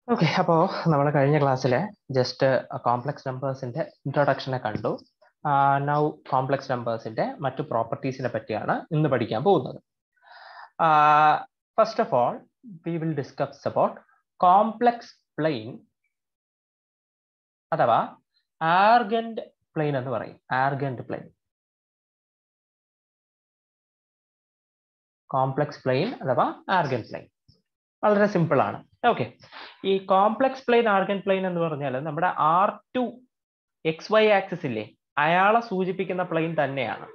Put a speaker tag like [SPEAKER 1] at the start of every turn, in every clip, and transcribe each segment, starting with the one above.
[SPEAKER 1] Okay അപ്പോൾ നമ്മൾ കഴിഞ്ഞ ക്ലാസ്സിലെ ജസ്റ്റ് കോംപ്ലക്സ് നമ്പേഴ്സിന്റെ ഇൻട്രൊഡക്ഷനെ കണ്ടു നൗ കോംപ്ലക്സ് നമ്പേഴ്സിന്റെ മറ്റു പ്രോപ്പർട്ടീസിനെ പറ്റിയാണ് ഇന്ന് പഠിക്കാൻ പോകുന്നത് first of all we will discuss about complex plane അഥവാ ആർഗൻഡ് പ്ലെയിൻ എന്ന് പറയും ആർഗൻഡ് പ്ലെയിൻ കോംപ്ലക്സ് പ്ലെയിൻ അഥവാ ആർഗൻ പ്ലെയിൻ വളരെ സിമ്പിൾ ആണ് ഓക്കെ ഈ കോംപ്ലക്സ് പ്ലെയിൻ ആർഗൻ പ്ലെയിൻ എന്ന് പറഞ്ഞാൽ നമ്മുടെ R two X Y axis ഇല്ലേ അയാളെ സൂചിപ്പിക്കുന്ന പ്ലെയിൻ തന്നെയാണ്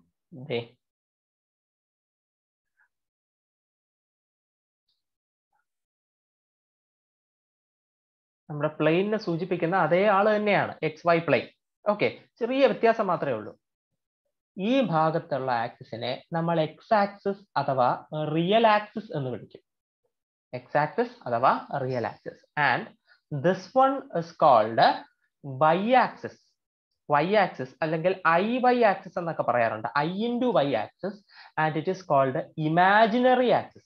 [SPEAKER 1] നമ്മുടെ പ്ലെയിനിനെ സൂചിപ്പിക്കുന്ന അതേ ആള് തന്നെയാണ് എക്സ് വൈ പ്ലെയിൻ ഓക്കെ ചെറിയ വ്യത്യാസം മാത്രമേ ഉള്ളൂ ഈ ഭാഗത്തുള്ള ആക്സിസിനെ നമ്മൾ എക്സ് ആക്സിസ് അഥവാ റിയൽ ആക്സിസ് എന്ന് വിളിക്കും എക്സ് ആക്സിസ് അഥവാ real axis and this one is called Y axis Y axis അല്ലെങ്കിൽ ഐ വൈ ആക്സിസ് എന്നൊക്കെ പറയാറുണ്ട് I into Y axis and it is called imaginary axis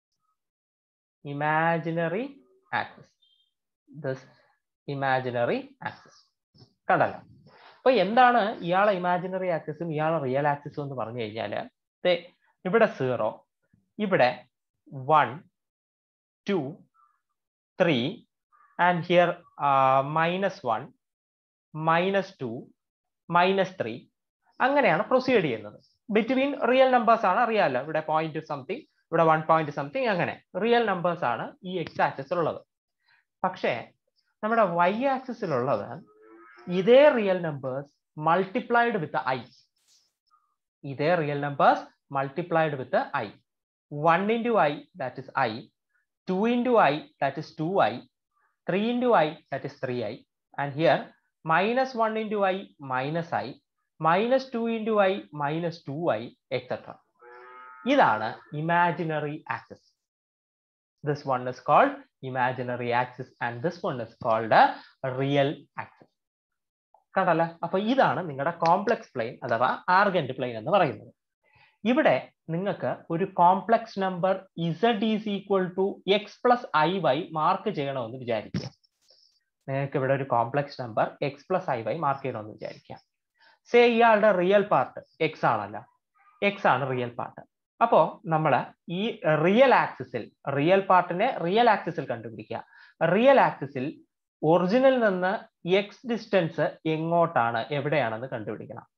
[SPEAKER 1] imaginary axis this imaginary axis കണ്ടല്ലോ അപ്പൊ എന്താണ് ഇയാളെ imaginary ആക്സിസും ഇയാളെ റിയൽ ആക്സിസും എന്ന് പറഞ്ഞു കഴിഞ്ഞാല് ഇവിടെ സീറോ ഇവിടെ one two three and here minus one minus two minus three അങ്ങനെയാണ് പ്രൊസീഡ് ചെയ്യുന്നത് ബിറ്റ്വീൻ റിയൽ നമ്പേഴ്സ് ആണ് അറിയാമല്ലോ ഇവിടെ പോയിന്റ് സംതിങ് ഇവിടെ വൺ പോയിന്റ് സംതിങ് അങ്ങനെ റിയൽ നമ്പേഴ്സ് ആണ് ഈ എക്സ് ആക്സിസിലുള്ളത് പക്ഷേ നമ്മുടെ വൈ ആക്സിസിലുള്ളത് ഇതേ real numbers multiplied with I ഇതേ real numbers multiplied with I one into I that is I 2 into i that is 2i 3 into i that is 3i and here minus 1 into i minus i minus 2 into i minus 2i etc ഇതാണ് imaginary axis this one is called imaginary axis and this one is called a real axis കണ്ടല്ല അപ്പൊ ഇതാണ് നിങ്ങളുടെ complex plane അഥവാ ആർഗന്റ് plain എന്ന് പറയുന്നത് ഇവിടെ നിങ്ങൾക്ക് ഒരു complex number Z is equal to X plus I Y mark ചെയ്യണമെന്ന് വിചാരിക്കുക നിങ്ങൾക്ക് ഇവിടെ ഒരു complex number X plus I Y mark ചെയ്യണമെന്ന് വിചാരിക്കുക സേ ഇയാളുടെ റിയൽ പാർട്ട് എക്സ് ആണല്ലോ എക്സ് ആണ് റിയൽ പാർട്ട് അപ്പോ നമ്മൾ ഈ റിയൽ ആക്സിസിൽ റിയൽ പാർട്ടിനെ റിയൽ ആക്സിസിൽ കണ്ടുപിടിക്കുക റിയൽ ആക്സിസിൽ ഒറിജിനിൽ നിന്ന് എക്സ് ഡിസ്റ്റൻസ് എങ്ങോട്ടാണ് എവിടെയാണെന്ന് കണ്ടുപിടിക്കണം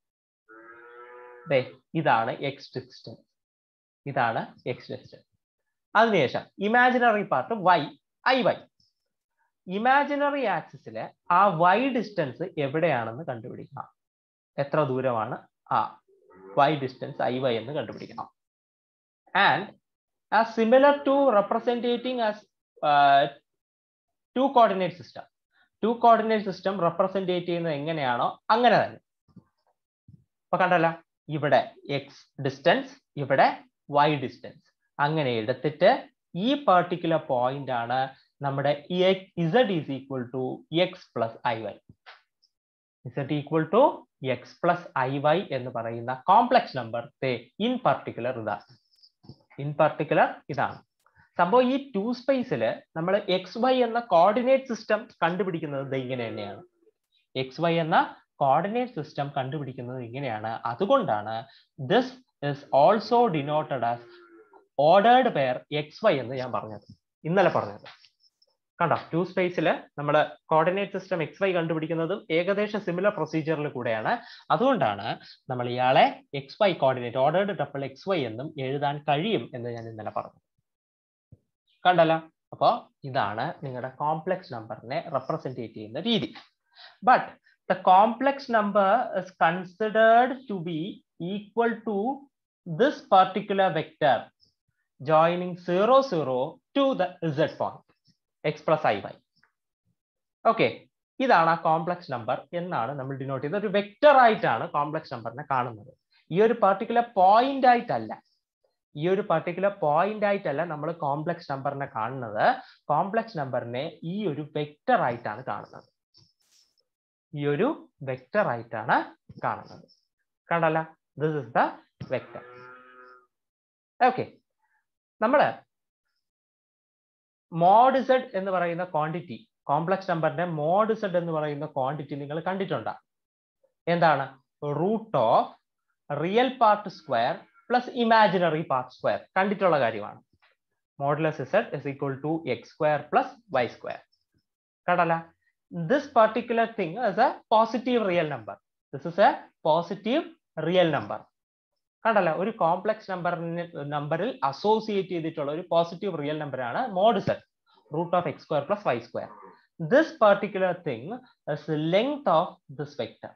[SPEAKER 1] ദേ ഇതാണ് എക്സ് ഡിസ്റ്റൻസ് ഇതാണ് എക്സ് ഡിസ്റ്റൻസ് അതിനുശേഷം imaginary part Y I Y imaginary ആക്സിസില് ആ വൈ ഡിസ്റ്റൻസ് എവിടെയാണെന്ന് കണ്ടുപിടിക്കണം എത്ര ദൂരമാണ് ആ വൈ ഡിസ്റ്റൻസ് ഐ വൈ എന്ന് കണ്ടുപിടിക്കണം ആൻഡ് ആ similar to representing as two coordinate system two coordinate system represent ചെയ്യുന്നത് എങ്ങനെയാണോ അങ്ങനെ തന്നെ അപ്പൊ കണ്ടല്ലോ ഇവിടെ എക്സ് ഡിസ്റ്റൻസ് ഇവിടെ വൈ ഡിസ്റ്റൻസ് അങ്ങനെ എടുത്തിട്ട് ഈ പെർട്ടിക്കുലർ പോയിന്റ് ആണ് നമ്മുടെ Z is equal to X plus I Y Z equal to X plus I Y എന്ന് പറയുന്ന കോംപ്ലക്സ് നമ്പർ ഇൻ പർട്ടിക്കുലർ ഇതാണ് ഇൻ പർട്ടിക്കുലർ ഇതാണ് സംഭവം ഈ ടു സ്പേസിൽ നമ്മൾ എക്സ് വൈ എന്ന കോർഡിനേറ്റ് സിസ്റ്റം കണ്ടുപിടിക്കുന്നത് ഇങ്ങനെ തന്നെയാണ് എക്സ് വൈ എന്ന കോർഡിനേറ്റ് സിസ്റ്റം കണ്ടുപിടിക്കുന്നത് ഇങ്ങനെയാണ് അതുകൊണ്ടാണ് this is also denoted as ordered pair X Y എന്ന് ഞാൻ പറഞ്ഞത് ഇന്നലെ പറഞ്ഞത് കണ്ടോ ടു സ്പേസിൽ നമ്മൾ കോർഡിനേറ്റ് സിസ്റ്റം എക്സ് വൈ കണ്ടുപിടിക്കുന്നതും ഏകദേശം സിമിലർ പ്രൊസീജിയറിൽ കൂടെയാണ് അതുകൊണ്ടാണ് നമ്മൾ ഇയാളെ X Y coordinate ordered double X Y എന്നും എഴുതാൻ കഴിയും എന്ന് ഞാൻ ഇന്നലെ പറഞ്ഞു കണ്ടല്ലോ അപ്പോൾ ഇതാണ് നിങ്ങളുടെ കോംപ്ലക്സ് നമ്പറിനെ റെപ്രസെന്റേറ്റ് ചെയ്യുന്ന രീതി but the complex number is considered to be equal to this particular vector joining 0 0 to the z point x plus i y okay ഇതാണ് ആ കോംപ്ലക്സ് നമ്പർ എന്നാണ് നമ്മൾ ഡിനോട്ട് ചെയ്തത് ഒരു വെക്ടർ ആയിട്ടാണ് കോംപ്ലക്സ് നമ്പറിനെ കാണുന്നത് ഈ ഒരു പർട്ടിക്കുലർ പോയിന്റ് ആയിട്ടല്ല ഈ ഒരു പർട്ടിക്കുലർ പോയിന്റ് ആയിട്ടല്ല നമ്മൾ കോംപ്ലക്സ് നമ്പറിനെ കാണുന്നത് കോംപ്ലക്സ് നമ്പറിനെ ഈ ഒരു വെക്ടർ ആയിട്ടാണ് കാണുന്നത് ഈ ഒരു വെക്ടർ ആയിട്ടാണ് കാണുന്നത് കണ്ടല്ല this is the vector okay നമ്മള് മോഡ് സെഡ് എന്ന് പറയുന്ന ക്വാണ്ടിറ്റി കോംപ്ലക്സ് നമ്പറിന്റെ മോഡ് സെഡ് എന്ന് പറയുന്ന ക്വാണ്ടിറ്റി നിങ്ങൾ കണ്ടിട്ടുണ്ടോ എന്താണ് root of real part square plus imaginary part square കണ്ടിട്ടുള്ള കാര്യമാണ് modulus Z is equal to X square plus Y square കണ്ടല്ല this particular thing is a positive real number this is a positive real number കണ്ടല്ല ഒരു complex നമ്പറിന് നമ്പറിൽ associate ചെയ്തിട്ടുള്ള ഒരു positive real നമ്പറാണ് mod Z root of X square plus Y square this particular thing is length of this vector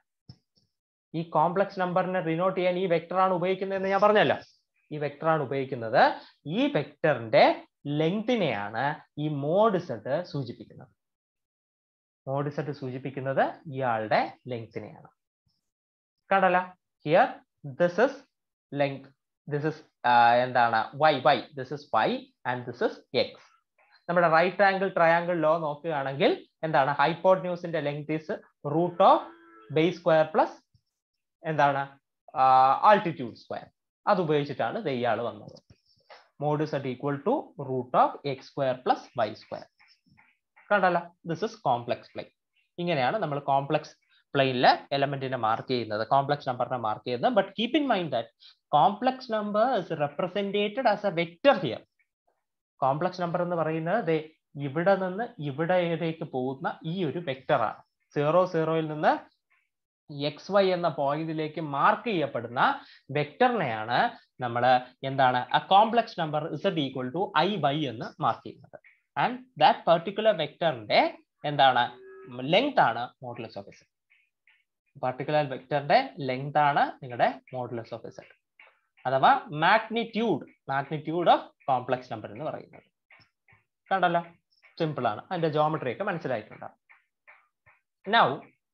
[SPEAKER 1] ഈ complex നമ്പറിനെ denote ചെയ്യാൻ ഈ വെക്ടർ ആണ് ഉപയോഗിക്കുന്നതെന്ന് ഞാൻ പറഞ്ഞല്ലോ ഈ വെക്ടർ ആണ് ഉപയോഗിക്കുന്നത് ഈ വെക്ടറിന്റെ ലെങ്തിനെയാണ് ഈ മോഡ് സെറ്റ് സൂചിപ്പിക്കുന്നത് മോഡ് സെറ്റ് സൂചിപ്പിക്കുന്നത് ഇയാളുടെ ലെങ്തിനെയാണ് കണ്ടല്ല here this is length this is എന്താണ് Y Y this is Y and this is X നമ്മുടെ റൈറ്റ് ആംഗിൾ ട്രയാംഗിൾ ലോ നോക്കുകയാണെങ്കിൽ എന്താണ് ഹൈപ്പോട്ന്യൂസിന്റെ length is root of base square plus എന്താണ് ആൾട്ടിറ്റ്യൂഡ് സ്ക്വയർ അത് ഉപയോഗിച്ചിട്ടാണ് ഇയാൾ വന്നത് mod Z equal to root of X square plus Y square കണ്ടല്ല ദിസ് ഇസ് കോംപ്ലക്സ് പ്ലെയിൻ ഇങ്ങനെയാണ് നമ്മൾ കോംപ്ലക്സ് പ്ലെയിനിലെ എലമെന്റിനെ മാർക്ക് ചെയ്യുന്നത് കോംപ്ലക്സ് നമ്പറിനെ മാർക്ക് ചെയ്യുന്നത് but keep in mind that complex number is represented as a vector here complex number എന്ന് പറയുന്നത് ഇവിടെ നിന്ന് ഇവിടേക്ക് പോകുന്ന ഈ ഒരു വെക്ടറാണ് സീറോ സീറോയിൽ നിന്ന് എക്സ് വൈ എന്ന പോയിന്റിലേക്ക് മാർക്ക് ചെയ്യപ്പെടുന്ന വെക്ടറിനെയാണ് നമ്മൾ എന്താണ് a complex number Z equal to I Y എന്ന് മാർക്ക് ചെയ്യുന്നത് ആൻഡ് ദാറ്റ് പെർട്ടിക്കുലർ വെക്ടറിന്റെ എന്താണ് ലെങ്ത് ആണ് മോഡുലസ് ഓഫ് ഇസഡ് പർട്ടിക്കുലർ വെക്ടറിന്റെ ലെങ്ത് ആണ് നിങ്ങളുടെ മോഡുലസ് ഓഫ് ഇസഡ് അഥവാ magnitude magnitude of complex number എന്ന് പറയുന്നത് കണ്ടല്ലോ സിമ്പിൾ ആണ് അതിന്റെ ജോമെട്രി ഒക്കെ മനസ്സിലായിട്ടുണ്ടാവും നൗ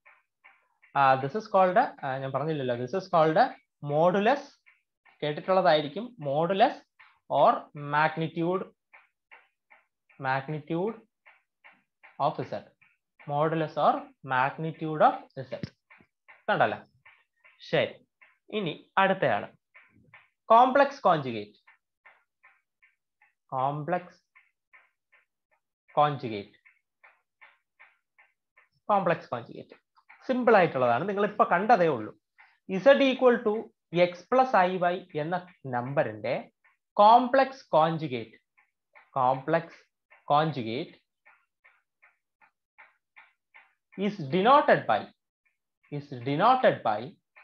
[SPEAKER 1] ദിസ് ഇസ് കോൾഡ് ഞാൻ പറഞ്ഞില്ലല്ലോ ദിസ് ഇസ് കോൾഡ് മോഡുലസ് കേട്ടിട്ടുള്ളതായിരിക്കും modulus or magnitude magnitude of Z modulus or magnitude of Z കണ്ടല്ല ശരി ഇനി അടുത്തയാള് complex conjugate complex conjugate complex conjugate simple ആയിട്ടുള്ളതാണ് നിങ്ങൾ ഇപ്പൊ കണ്ടതേ ഉള്ളൂ Z equal to X plus I Y എന്ന നമ്പറിന്റെ complex conjugate complex conjugate is denoted by is denoted by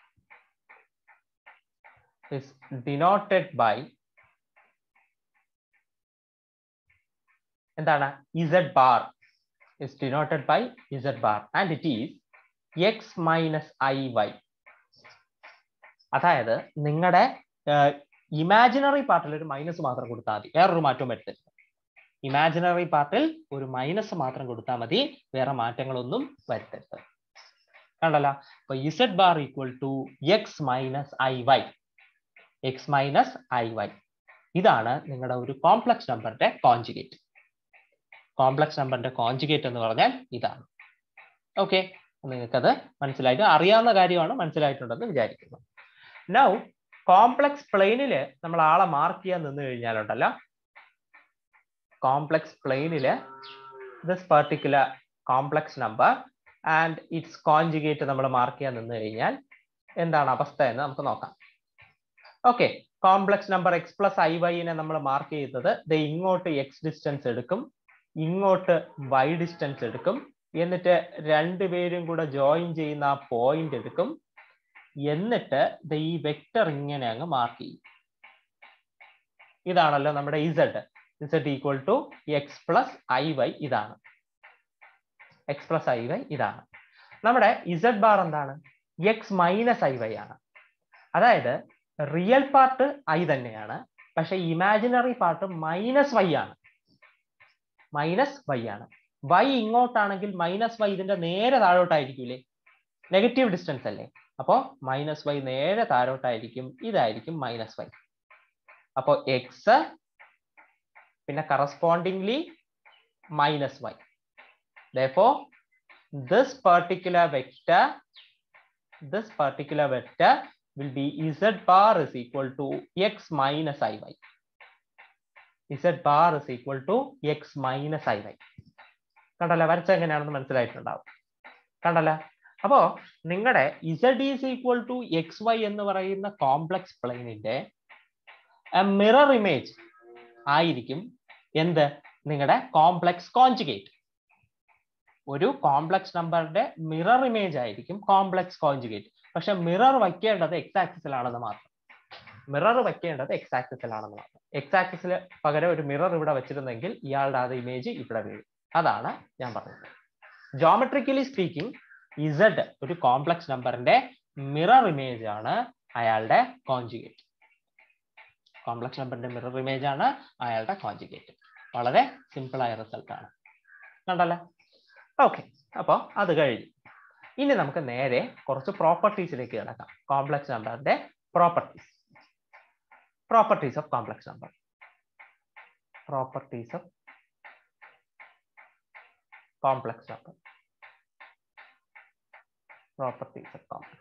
[SPEAKER 1] is denoted by എന്താണ് z bar is denoted by z bar and it is x minus iy അതായത് നിങ്ങളുടെ imaginary പാർട്ടിൽ ഒരു minus മാത്രം കൊടുത്താൽ മതി വേറൊരു മാറ്റവും വരുത്തരുത് ഇമാജിനറി പാർട്ടിൽ ഒരു മൈനസ് മാത്രം കൊടുത്താൽ മതി വേറെ മാറ്റങ്ങളൊന്നും വരുത്തരുത് കണ്ടല്ലോ അപ്പൊ Z bar equal to X minus I Y X minus I Y ഇതാണ് നിങ്ങളുടെ ഒരു കോംപ്ലക്സ് നമ്പറിന്റെ കോൺജുഗേറ്റ് കോംപ്ലക്സ് നമ്പറിന്റെ കോൺജുഗേറ്റ് എന്ന് പറഞ്ഞാൽ ഇതാണ് ഓക്കെ നിങ്ങൾക്കത് മനസ്സിലായിട്ട് അറിയാവുന്ന കാര്യമാണ് മനസ്സിലായിട്ടുണ്ടെന്ന് വിചാരിക്കുന്നു നൗ കോംപ്ലക്സ് പ്ലെയിനില് നമ്മൾ ആളെ മാർക്ക് ചെയ്യാൻ നിന്ന് കഴിഞ്ഞാലുണ്ടല്ലോ കോംപ്ലക്സ് പ്ലെയിനില് this particular complex number and it's conjugate നമ്മൾ മാർക്ക് ചെയ്യാൻ നിന്ന് കഴിഞ്ഞാൽ എന്താണ് അവസ്ഥ എന്ന് നമുക്ക് നോക്കാം okay complex number X plus I വൈനെ നമ്മൾ മാർക്ക് ചെയ്തത് ഇത് ഇങ്ങോട്ട് എക്സ് ഡിസ്റ്റൻസ് എടുക്കും ഇങ്ങോട്ട് വൈ ഡിസ്റ്റൻസ് എടുക്കും എന്നിട്ട് രണ്ടുപേരും കൂടെ ജോയിൻ ചെയ്യുന്ന ആ പോയിന്റ് എടുക്കും എന്നിട്ട് ഈ വെക്ടർ ഇങ്ങനെ അങ്ങ് മാർക്ക് ചെയ്യും ഇതാണല്ലോ നമ്മുടെ Z Z equal to X plus I Y ഇതാണ് എക്സ് പ്ലസ് ഐ വൈ ഇതാണ് നമ്മുടെ ഇസഡ് ബാർ എന്താണ് എക്സ് മൈനസ് ഐ വൈ ആണ് അതായത് റിയൽ പാർട്ട് ഐ തന്നെയാണ് പക്ഷെ ഇമാജിനറി പാർട്ട് മൈനസ് വൈ ആണ് മൈനസ് വൈ ആണ് വൈ ഇങ്ങോട്ടാണെങ്കിൽ മൈനസ് വൈ ഇതിന്റെ നേരെ താഴോട്ടായിരിക്കൂലേ നെഗറ്റീവ് ഡിസ്റ്റൻസ് അല്ലേ അപ്പോ മൈനസ് വൈ നേരെ താഴോട്ടായിരിക്കും ഇതായിരിക്കും മൈനസ് വൈ അപ്പോ എക്സ് പിന്നെ correspondingly minus Y therefore this particular vector this particular vector will be z bar is equal to x minus iy Z bar is equal to X minus I Y കണ്ടല്ലോ വരച്ച എങ്ങനെയാണെന്ന് മനസ്സിലായിട്ടുണ്ടാവും കണ്ടല്ലോ അപ്പോ നിങ്ങളുടെ Z is equal to X Y എന്ന് പറയുന്ന complex പ്ലെയിനിന്റെ മിറർ ഇമേജ് ആയിരിക്കും എന്ത് നിങ്ങളുടെ കോംപ്ലക്സ് കോൺജുഗേറ്റ് ഒരു കോംപ്ലക്സ് നമ്പറിന്റെ മിറർ ഇമേജ് ആയിരിക്കും കോംപ്ലക്സ് കോൺജുഗേറ്റ് പക്ഷെ മിറർ വയ്ക്കേണ്ടത് എക്സ് ആക്സിസിലാണെന്ന് മാത്രം മിറർ വയ്ക്കേണ്ടത് എക്സ് ആക്സിസിലാണെന്ന് മാത്രം എക്സ് ആക്സിസിൽ പകരം ഒരു മിറർ ഇവിടെ വെച്ചിരുന്നെങ്കിൽ ഇയാളുടെ അത് ഇമേജ് ഇവിടെ വീഴും അതാണ് ഞാൻ പറഞ്ഞത് ജോമെട്രിക്കലി സ്പീക്കിംഗ് ഇസഡ് ഒരു കോംപ്ലക്സ് നമ്പറിന്റെ മിറർ ഇമേജ് ആണ് അയാളുടെ കോൺജുഗേറ്റ് കോംപ്ലക്സ് നമ്പറിന്റെ മിറർ ഇമേജ് ആണ് അയാളുടെ കോൺജുഗേറ്റ് വളരെ സിമ്പിൾ ആയ റിസൾട്ട് ആണ് കണ്ടല്ലേ ഓക്കെ അപ്പോൾ അത് കഴിഞ്ഞു ഇനി നമുക്ക് നേരെ കുറച്ച് പ്രോപ്പർട്ടീസിലേക്ക് കിടക്കാം കോംപ്ലക്സ് നമ്പറിന്റെ properties properties of complex number properties of complex number properties of complex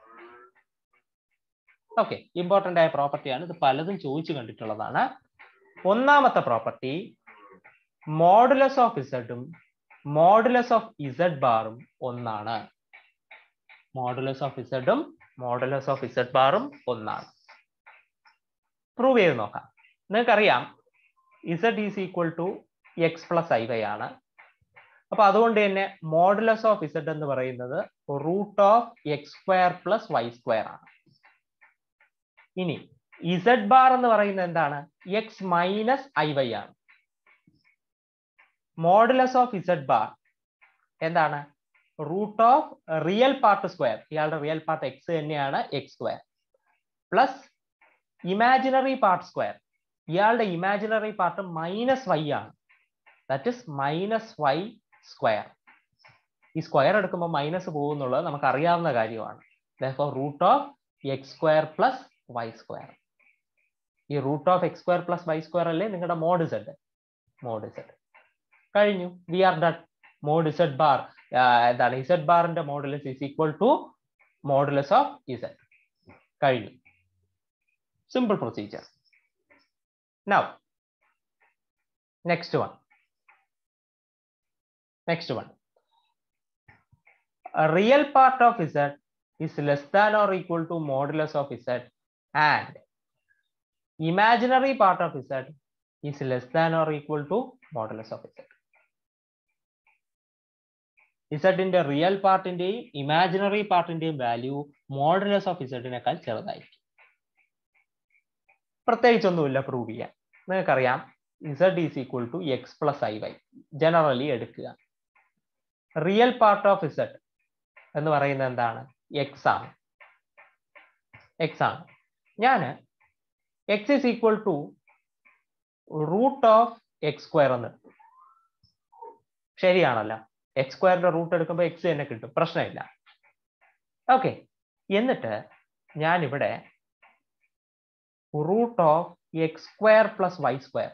[SPEAKER 1] okay important ആയ പ്രോപ്പർട്ടിയാണ് ഇത് പലതും ചോദിച്ചു കണ്ടിട്ടുള്ളതാണ് ഒന്നാമത്തെ പ്രോപ്പർട്ടി മോഡുലസ് ഓഫ് ഇസഡും മോഡുലസ് ഓഫ് ഇസഡ് ബാറും ഒന്നാണ് മോഡുലസ് ഓഫ് ഇസഡും മോഡുലസ് ഓഫ് ഇസഡ് ബാറും ഒന്നാണ് പ്രൂവ് ചെയ്ത് നോക്കാം നിങ്ങൾക്കറിയാം Z is equal to X plus I Y ആണ് അപ്പൊ അതുകൊണ്ട് തന്നെ മോഡുലസ് ഓഫ് ഇസഡ് എന്ന് പറയുന്നത് root of X square plus Y square ആണ് ഇനി ഇസഡ് ബാർ എന്ന് പറയുന്നത് എന്താണ് എക്സ് മൈനസ് ഐ വൈ ആണ് മോഡുലസ് ഓഫ് ഇസഡ് ബാർ എന്താണ് root of real part square ഇയാളുടെ റിയൽ പാർട്ട് എക്സ് തന്നെയാണ് x square plus imaginary part square ഇയാളുടെ ഇമാജിനറി പാർട്ട് മൈനസ് വൈ ആണ് that is minus y square ഈ square എടുക്കുമ്പോൾ മൈനസ് പോകുന്നുള്ളത് നമുക്ക് അറിയാവുന്ന കാര്യമാണ് root of X square plus Y square ഈ root of X square plus Y square അല്ലേ നിങ്ങളുടെ മോഡ് ഇസഡ് മോഡ് ഇസഡ് കഴിഞ്ഞു we are done mod z bar എന്താണ് ഇസഡ് ബാറിന്റെ modulus is equal to modulus of z കഴിഞ്ഞു simple procedure now next one next one real part of Z is less than or equal to modulus of z and imaginary part of z is less than or equal to modulus of z. ഇസഡിന്റെ real പാർട്ടിന്റെയും imaginary പാർട്ടിന്റെയും value modulus of ഇസഡിനേക്കാൾ ചെറുതായിരിക്കും പ്രത്യേകിച്ചൊന്നുമില്ല prove ചെയ്യാൻ നിങ്ങൾക്കറിയാം Z is equal to X plus I y generally എടുക്കുക real part of Z എന്ന് പറയുന്നത് എന്താണ് എക്സ് ആണ് എക്സ് ആണ് ഞാൻ x is equal to root of X square എന്ന് ശരിയാണല്ലോ എക്സ് സ്ക്വയറിന്റെ റൂട്ട് എടുക്കുമ്പോൾ എക്സ് തന്നെ കിട്ടും പ്രശ്നമില്ല ഓക്കെ എന്നിട്ട് ഞാൻ ഇവിടെ root of X square plus Y square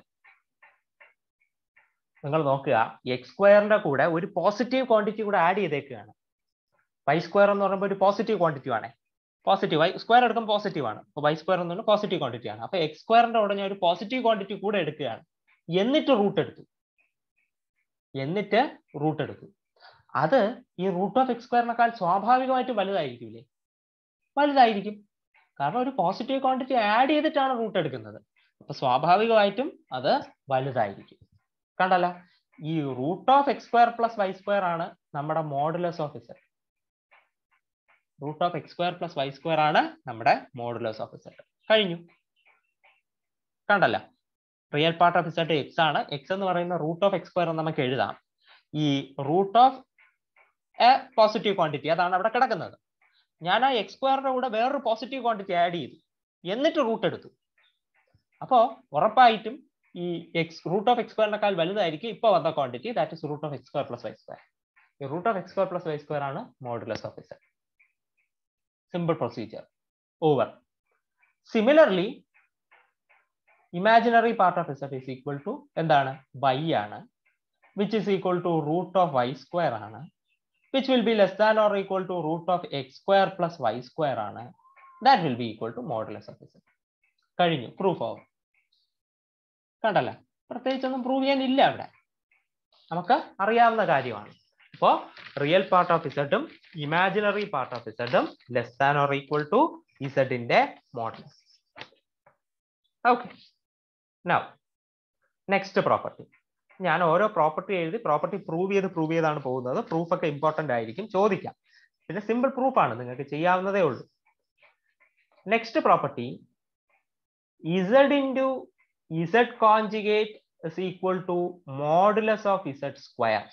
[SPEAKER 1] നിങ്ങൾ നോക്കുക എക്സ് സ്ക്വയറിന്റെ കൂടെ ഒരു പോസിറ്റീവ് ക്വാണ്ടിറ്റി കൂടെ ആഡ് ചെയ്തേക്കുകയാണ് വൈ സ്ക്വയർ എന്ന് പറയുമ്പോൾ ഒരു പോസിറ്റീവ് ക്വാണ്ടിറ്റി ആണ് പോസിറ്റീവ് വൈ സ്ക്വയർ എടുക്കുമ്പോൾ പോസിറ്റീവ് ആണ് അപ്പോൾ വൈ സ്ക്വയർ എന്ന് പറഞ്ഞാൽ പോസിറ്റീവ് ക്വാണ്ടിറ്റി ആണ് അപ്പോൾ എക്സ് സ്ക്വയറിന്റെ കൂടെ ഞാൻ ഒരു പോസിറ്റീവ് ക്വാണ്ടിറ്റി കൂടെ എടുക്കുകയാണ് എന്നിട്ട് റൂട്ട് എടുത്തു എന്നിട്ട് റൂട്ട് എടുത്തു അത് ഈ റൂട്ട് ഓഫ് എക്സ് സ്ക്വയറിനേക്കാൾ സ്വാഭാവികമായിട്ട് വലുതായിരിക്കില്ലേ വലുതായിരിക്കും കാരണം ഒരു പോസിറ്റീവ് ക്വാണ്ടിറ്റി ആഡ് ചെയ്തിട്ടാണ് റൂട്ട് എടുക്കുന്നത് അപ്പൊ സ്വാഭാവികമായിട്ടും അത് വലുതായിരിക്കും കണ്ടല്ല ഈ root of X square plus Y square ആണ് നമ്മുടെ modulus of z root of X square plus Y square ആണ് നമ്മുടെ മോഡുലസ് ഓഫ് ഇസഡ് കഴിഞ്ഞു കണ്ടല്ല real part of z x ആണ് എക്സ് എന്ന് പറയുന്ന റൂട്ട് ഓഫ് എക്സ് സ്ക്വയർ നമുക്ക് എഴുതാം ഈ root of a positive quantity അതാണ് അവിടെ കിടക്കുന്നത് ഞാൻ ആ എക്സ് സ്ക്വയറിന്റെ കൂടെ വേറൊരു പോസിറ്റീവ് ക്വാണ്ടിറ്റി ആഡ് ചെയ്തു എന്നിട്ട് റൂട്ട് എടുത്തു അപ്പോൾ ഉറപ്പായിട്ടും ഈ എക്സ് റൂട്ട് ഓഫ് എക്സ് സ്ക്വയറിനേക്കാൾ വലുതായിരിക്കും ഇപ്പോൾ വന്ന quantity that is root of X square plus Y square ഈ root of X square plus Y square ആണ് modulus of z simple procedure over similarly imaginary part of z is equal to എന്താണ് y ആണ് which is equal to root of y square ആണ് which will be less than or equal to root of X square plus Y square ആണ് that will be equal to modulus of z കഴിഞ്ഞു proof of കണ്ടല്ലോ പ്രത്യേകിച്ചൊന്നും prove ചെയ്യാനില്ല അവിടെ നമുക്ക് അറിയാവുന്ന കാര്യമാണ് അപ്പോ റിയൽ പാർട്ട് ഓഫ് ഇസഡും ഇമാജിനറി പാർട്ട് ഓഫ് ഇസഡും less than or equal to ഇസഡിന്റെ model okay now next property ഞാൻ ഓരോ പ്രോപ്പർട്ടി എഴുതി പ്രോപ്പർട്ടി പ്രൂവ് ചെയ്ത് പ്രൂവ് ചെയ്താണ് പോകുന്നത് പ്രൂഫ് ഒക്കെ ഇമ്പോർട്ടന്റ് ആയിരിക്കും ചോദിക്കാം പിന്നെ സിമ്പിൾ പ്രൂഫ് ആണ് നിങ്ങൾക്ക് ചെയ്യാവുന്നതേ ഉള്ളൂ next property z into z conjugate is equal to modulus of z square.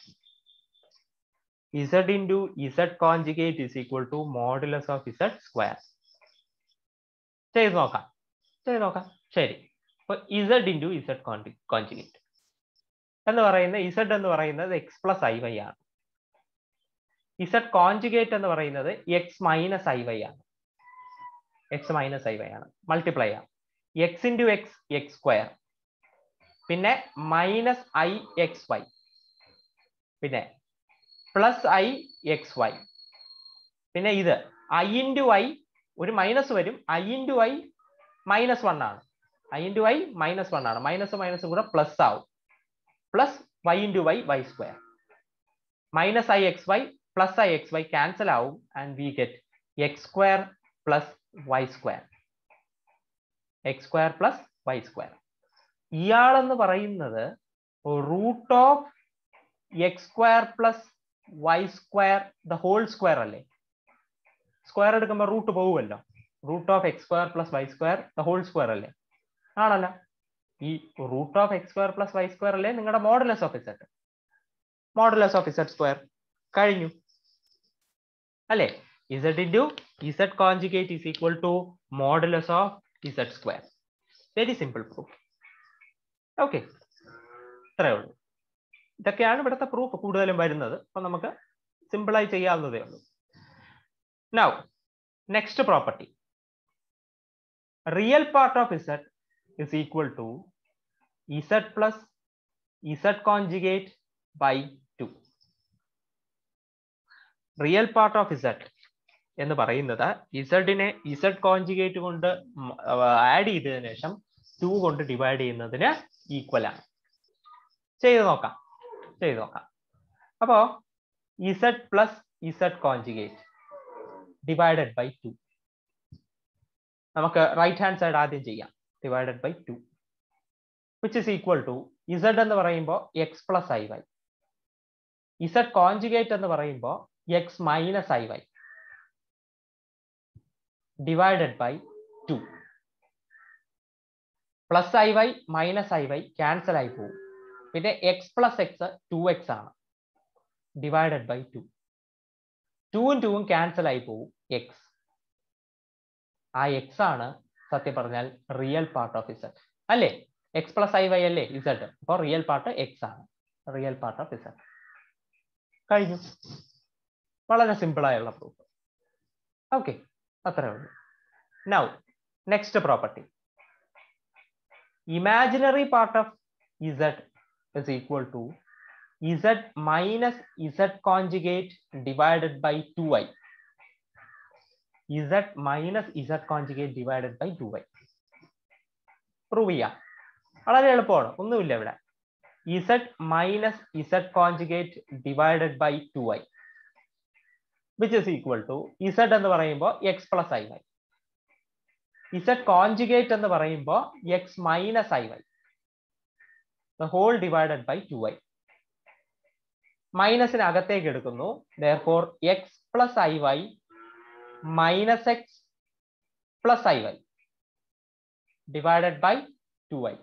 [SPEAKER 1] z into z conjugate is equal to modulus of z square. ചെയ്ത് നോക്കാം ചെയ്ത് നോക്കാം ശരി അപ്പൊ ഇസഡ് ഇൻറ്റു ഇസഡ് കോൺജുഗേറ്റ് എന്ന് പറയുന്ന ഇസഡ് എന്ന് പറയുന്നത് എക്സ് പ്ലസ് ഐ വൈ ആണ് ഇസഡ് കോൺജുഗേറ്റ് എന്ന് പറയുന്നത് എക്സ് മൈനസ് ഐ വൈ ആണ് എക്സ് മൈനസ് ഐ വൈ ആണ് മൾട്ടിപ്ലൈ ആണ് x into x x square പിന്നെ മൈനസ് ഐ എക്സ് വൈ പിന്നെ പ്ലസ് ഐ എക്സ് വൈ പിന്നെ ഇത് ഐ ഇൻറ്റു ഐ ഒരു മൈനസ് വരും i into i minus one ആണ് i into i minus one ആണ് മൈനസ് മൈനസ് കൂടെ പ്ലസ് ആവും plus y into y Y square minus i x y plus i x y cancel ആവും and we get x square plus Y square x square plus Y square ഇയാളെന്ന് പറയുന്നത് root of X square plus Y square the whole square അല്ലേ square എടുക്കുമ്പോൾ root പോകുമല്ലോ root of X square plus Y square the whole square അല്ലേ ആണല്ലോ ഈ root of X square plus Y square അല്ലേ നിങ്ങളുടെ modulus of z modulus of z square കഴിഞ്ഞു അല്ലേ z into z conjugate is equal to modulus of z square very simple proof okay ഇത്രയേ ഉള്ളൂ ഇതൊക്കെയാണ് ഇവിടുത്തെ പ്രൂഫ് കൂടുതലും വരുന്നത് അപ്പൊ നമുക്ക് സിമ്പിളായി ചെയ്യാവുന്നതേ ഉള്ളൂ now next property real part of z is equal to z plus z conjugate by two real part of Z എന്ന് പറയുന്നത് ഇസഡിനെ ഇസഡ് കോൺജുഗേറ്റ് കൊണ്ട് ആഡ് ചെയ്തതിനു ശേഷം ടു കൊണ്ട് ഡിവൈഡ് ചെയ്യുന്നതിന് ഈക്വൽ ആണ് ചെയ്ത് നോക്കാം ചെയ്ത് നോക്കാം അപ്പോ z plus z conjugate divided by two നമുക്ക് റൈറ്റ് ഹാൻഡ് സൈഡ് ആദ്യം ചെയ്യാം divided by two which is equal to z എന്ന് പറയുമ്പോൾ x plus I Y z conjugate എന്ന് പറയുമ്പോൾ x minus I y divided by two plus I y minus I y cancel ആയി പോകും പിന്നെ x plus x two x ആണ് divided by two ടൂവും ടൂവും ക്യാൻസൽ ആയി പോകും എക്സ് ആ എക്സ് ആണ് സത്യം പറഞ്ഞാൽ റിയൽ പാർട്ട് ഓഫ് ഇസഡ് അല്ലേ എക്സ് പ്ലസ് ഐ വൈ അല്ലേ ഇസഡ് അപ്പോൾ റിയൽ പാർട്ട് എക്സ് ആണ് റിയൽ പാർട്ട് ഓഫ് ഇസഡ് കഴിഞ്ഞു വളരെ സിമ്പിൾ ആയുള്ള പ്രൂഫ് ഓക്കെ അത്രേ ഉള്ളൂ now next property imaginary part of z is equal to z minus z conjugate divided by 2i z minus z conjugate divided by 2i prove ചെയ്യാം വളരെ എളുപ്പമാണ് ഒന്നുമില്ല ഇവിടെ z minus z conjugate divided by two i which is equal to z എന്ന് പറയുമ്പോൾ x plus I Y z conjugate എന്ന് പറയുമ്പോൾ x minus I y the whole divided by two i മൈനസിന് അകത്തേക്ക് എടുക്കുന്നു ദോർ x plus I y minus x plus I y divided by two i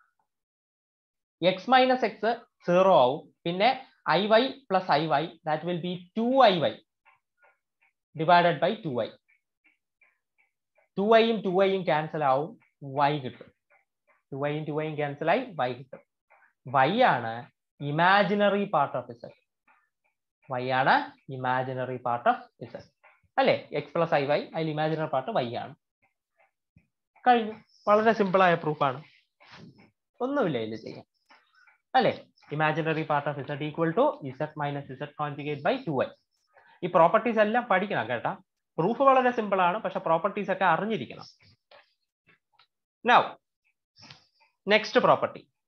[SPEAKER 1] x minus x zero ആവും പിന്നെ i y plus I y that will be two I y divided by two i two ഐയും two ഐയും cancel ആവും y കിട്ടും two ഐയും two ഐയും cancel ആയി y കിട്ടും വൈ ആണ് imaginary part of z y ആണ് ഇമാജിനറി പാർട്ട് ഓഫ് ഇസഡ് അല്ലെ എക്സ് പ്ലസ് ഐ വൈ അതിൽ ഇമാജിനറി പാർട്ട് വൈ ആണ് കഴിഞ്ഞു വളരെ സിമ്പിൾ ആയ പ്രൂഫാണ് ഒന്നുമില്ല ഇതിൽ ചെയ്യാൻ അല്ലെ imaginary part of z equal to z minus z conjugate by two i ഈ പ്രോപ്പർട്ടീസ് എല്ലാം പഠിക്കണം കേട്ടാ പ്രൂഫ് വളരെ സിമ്പിൾ ആണ് പക്ഷെ പ്രോപ്പർട്ടീസ് ഒക്കെ അറിഞ്ഞിരിക്കണം now next property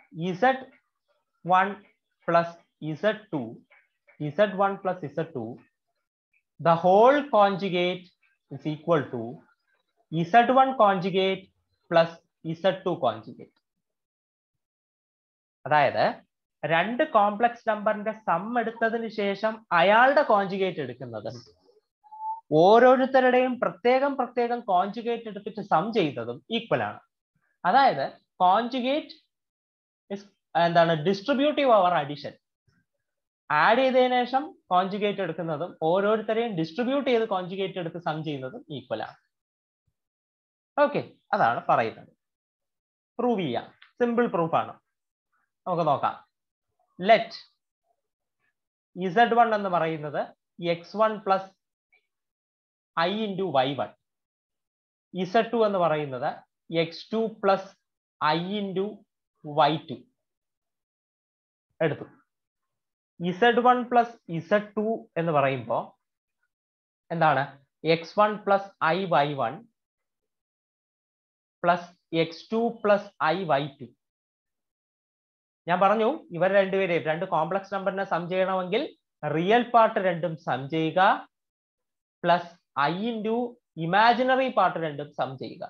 [SPEAKER 1] z one plus Z two z one plus Z two the whole conjugate is equal to z1 conjugate plus z2 conjugate അതായത് രണ്ട് കോംപ്ലക്സ് നമ്പറിന്റെ സം എടുത്തതിന് ശേഷം അയാളുടെ കോൺജുഗേറ്റ് എടുക്കുന്നത് ഓരോരുത്തരുടെയും പ്രത്യേകം പ്രത്യേകം കോൺജുഗേറ്റ് എടുത്തിട്ട് സം ചെയ്തതും ഈക്വൽ ആണ് അതായത് കോൺജുഗേറ്റ് എന്താണ് ഡിസ്ട്രിബ്യൂട്ടീവ് ഓവർ അഡിഷൻ ആഡ് ചെയ്തതിനു ശേഷം കോൺജുഗേറ്റ് എടുക്കുന്നതും ഓരോരുത്തരെയും ഡിസ്ട്രിബ്യൂട്ട് ചെയ്ത് കോൺജുഗേറ്റ് എടുത്ത് സം ചെയ്യുന്നതും ഈക്വൽ ആണ് ഓക്കെ അതാണ് പറയുന്നത് പ്രൂവ് ചെയ്യാം സിമ്പിൾ പ്രൂഫ് ആണ് നമുക്ക് നോക്കാം ലെറ്റ് ഇസഡ് വൺ എന്ന് പറയുന്നത് x one plus i into y one z two എന്ന് പറയുന്നത് x two plus i into y two എടുത്തു z one plus Z two എന്ന് പറയുമ്പോൾ എന്താണ് x one plus I y one plus x two plus I y two ഞാൻ പറഞ്ഞു ഇവർ രണ്ടുപേരെയും രണ്ട് കോംപ്ലക്സ് നമ്പറിനെ സം ചെയ്യണമെങ്കിൽ റിയൽ പാർട്ട് രണ്ടും സം ചെയ്യുക plus i into imaginary part രണ്ടും സം ചെയ്യുക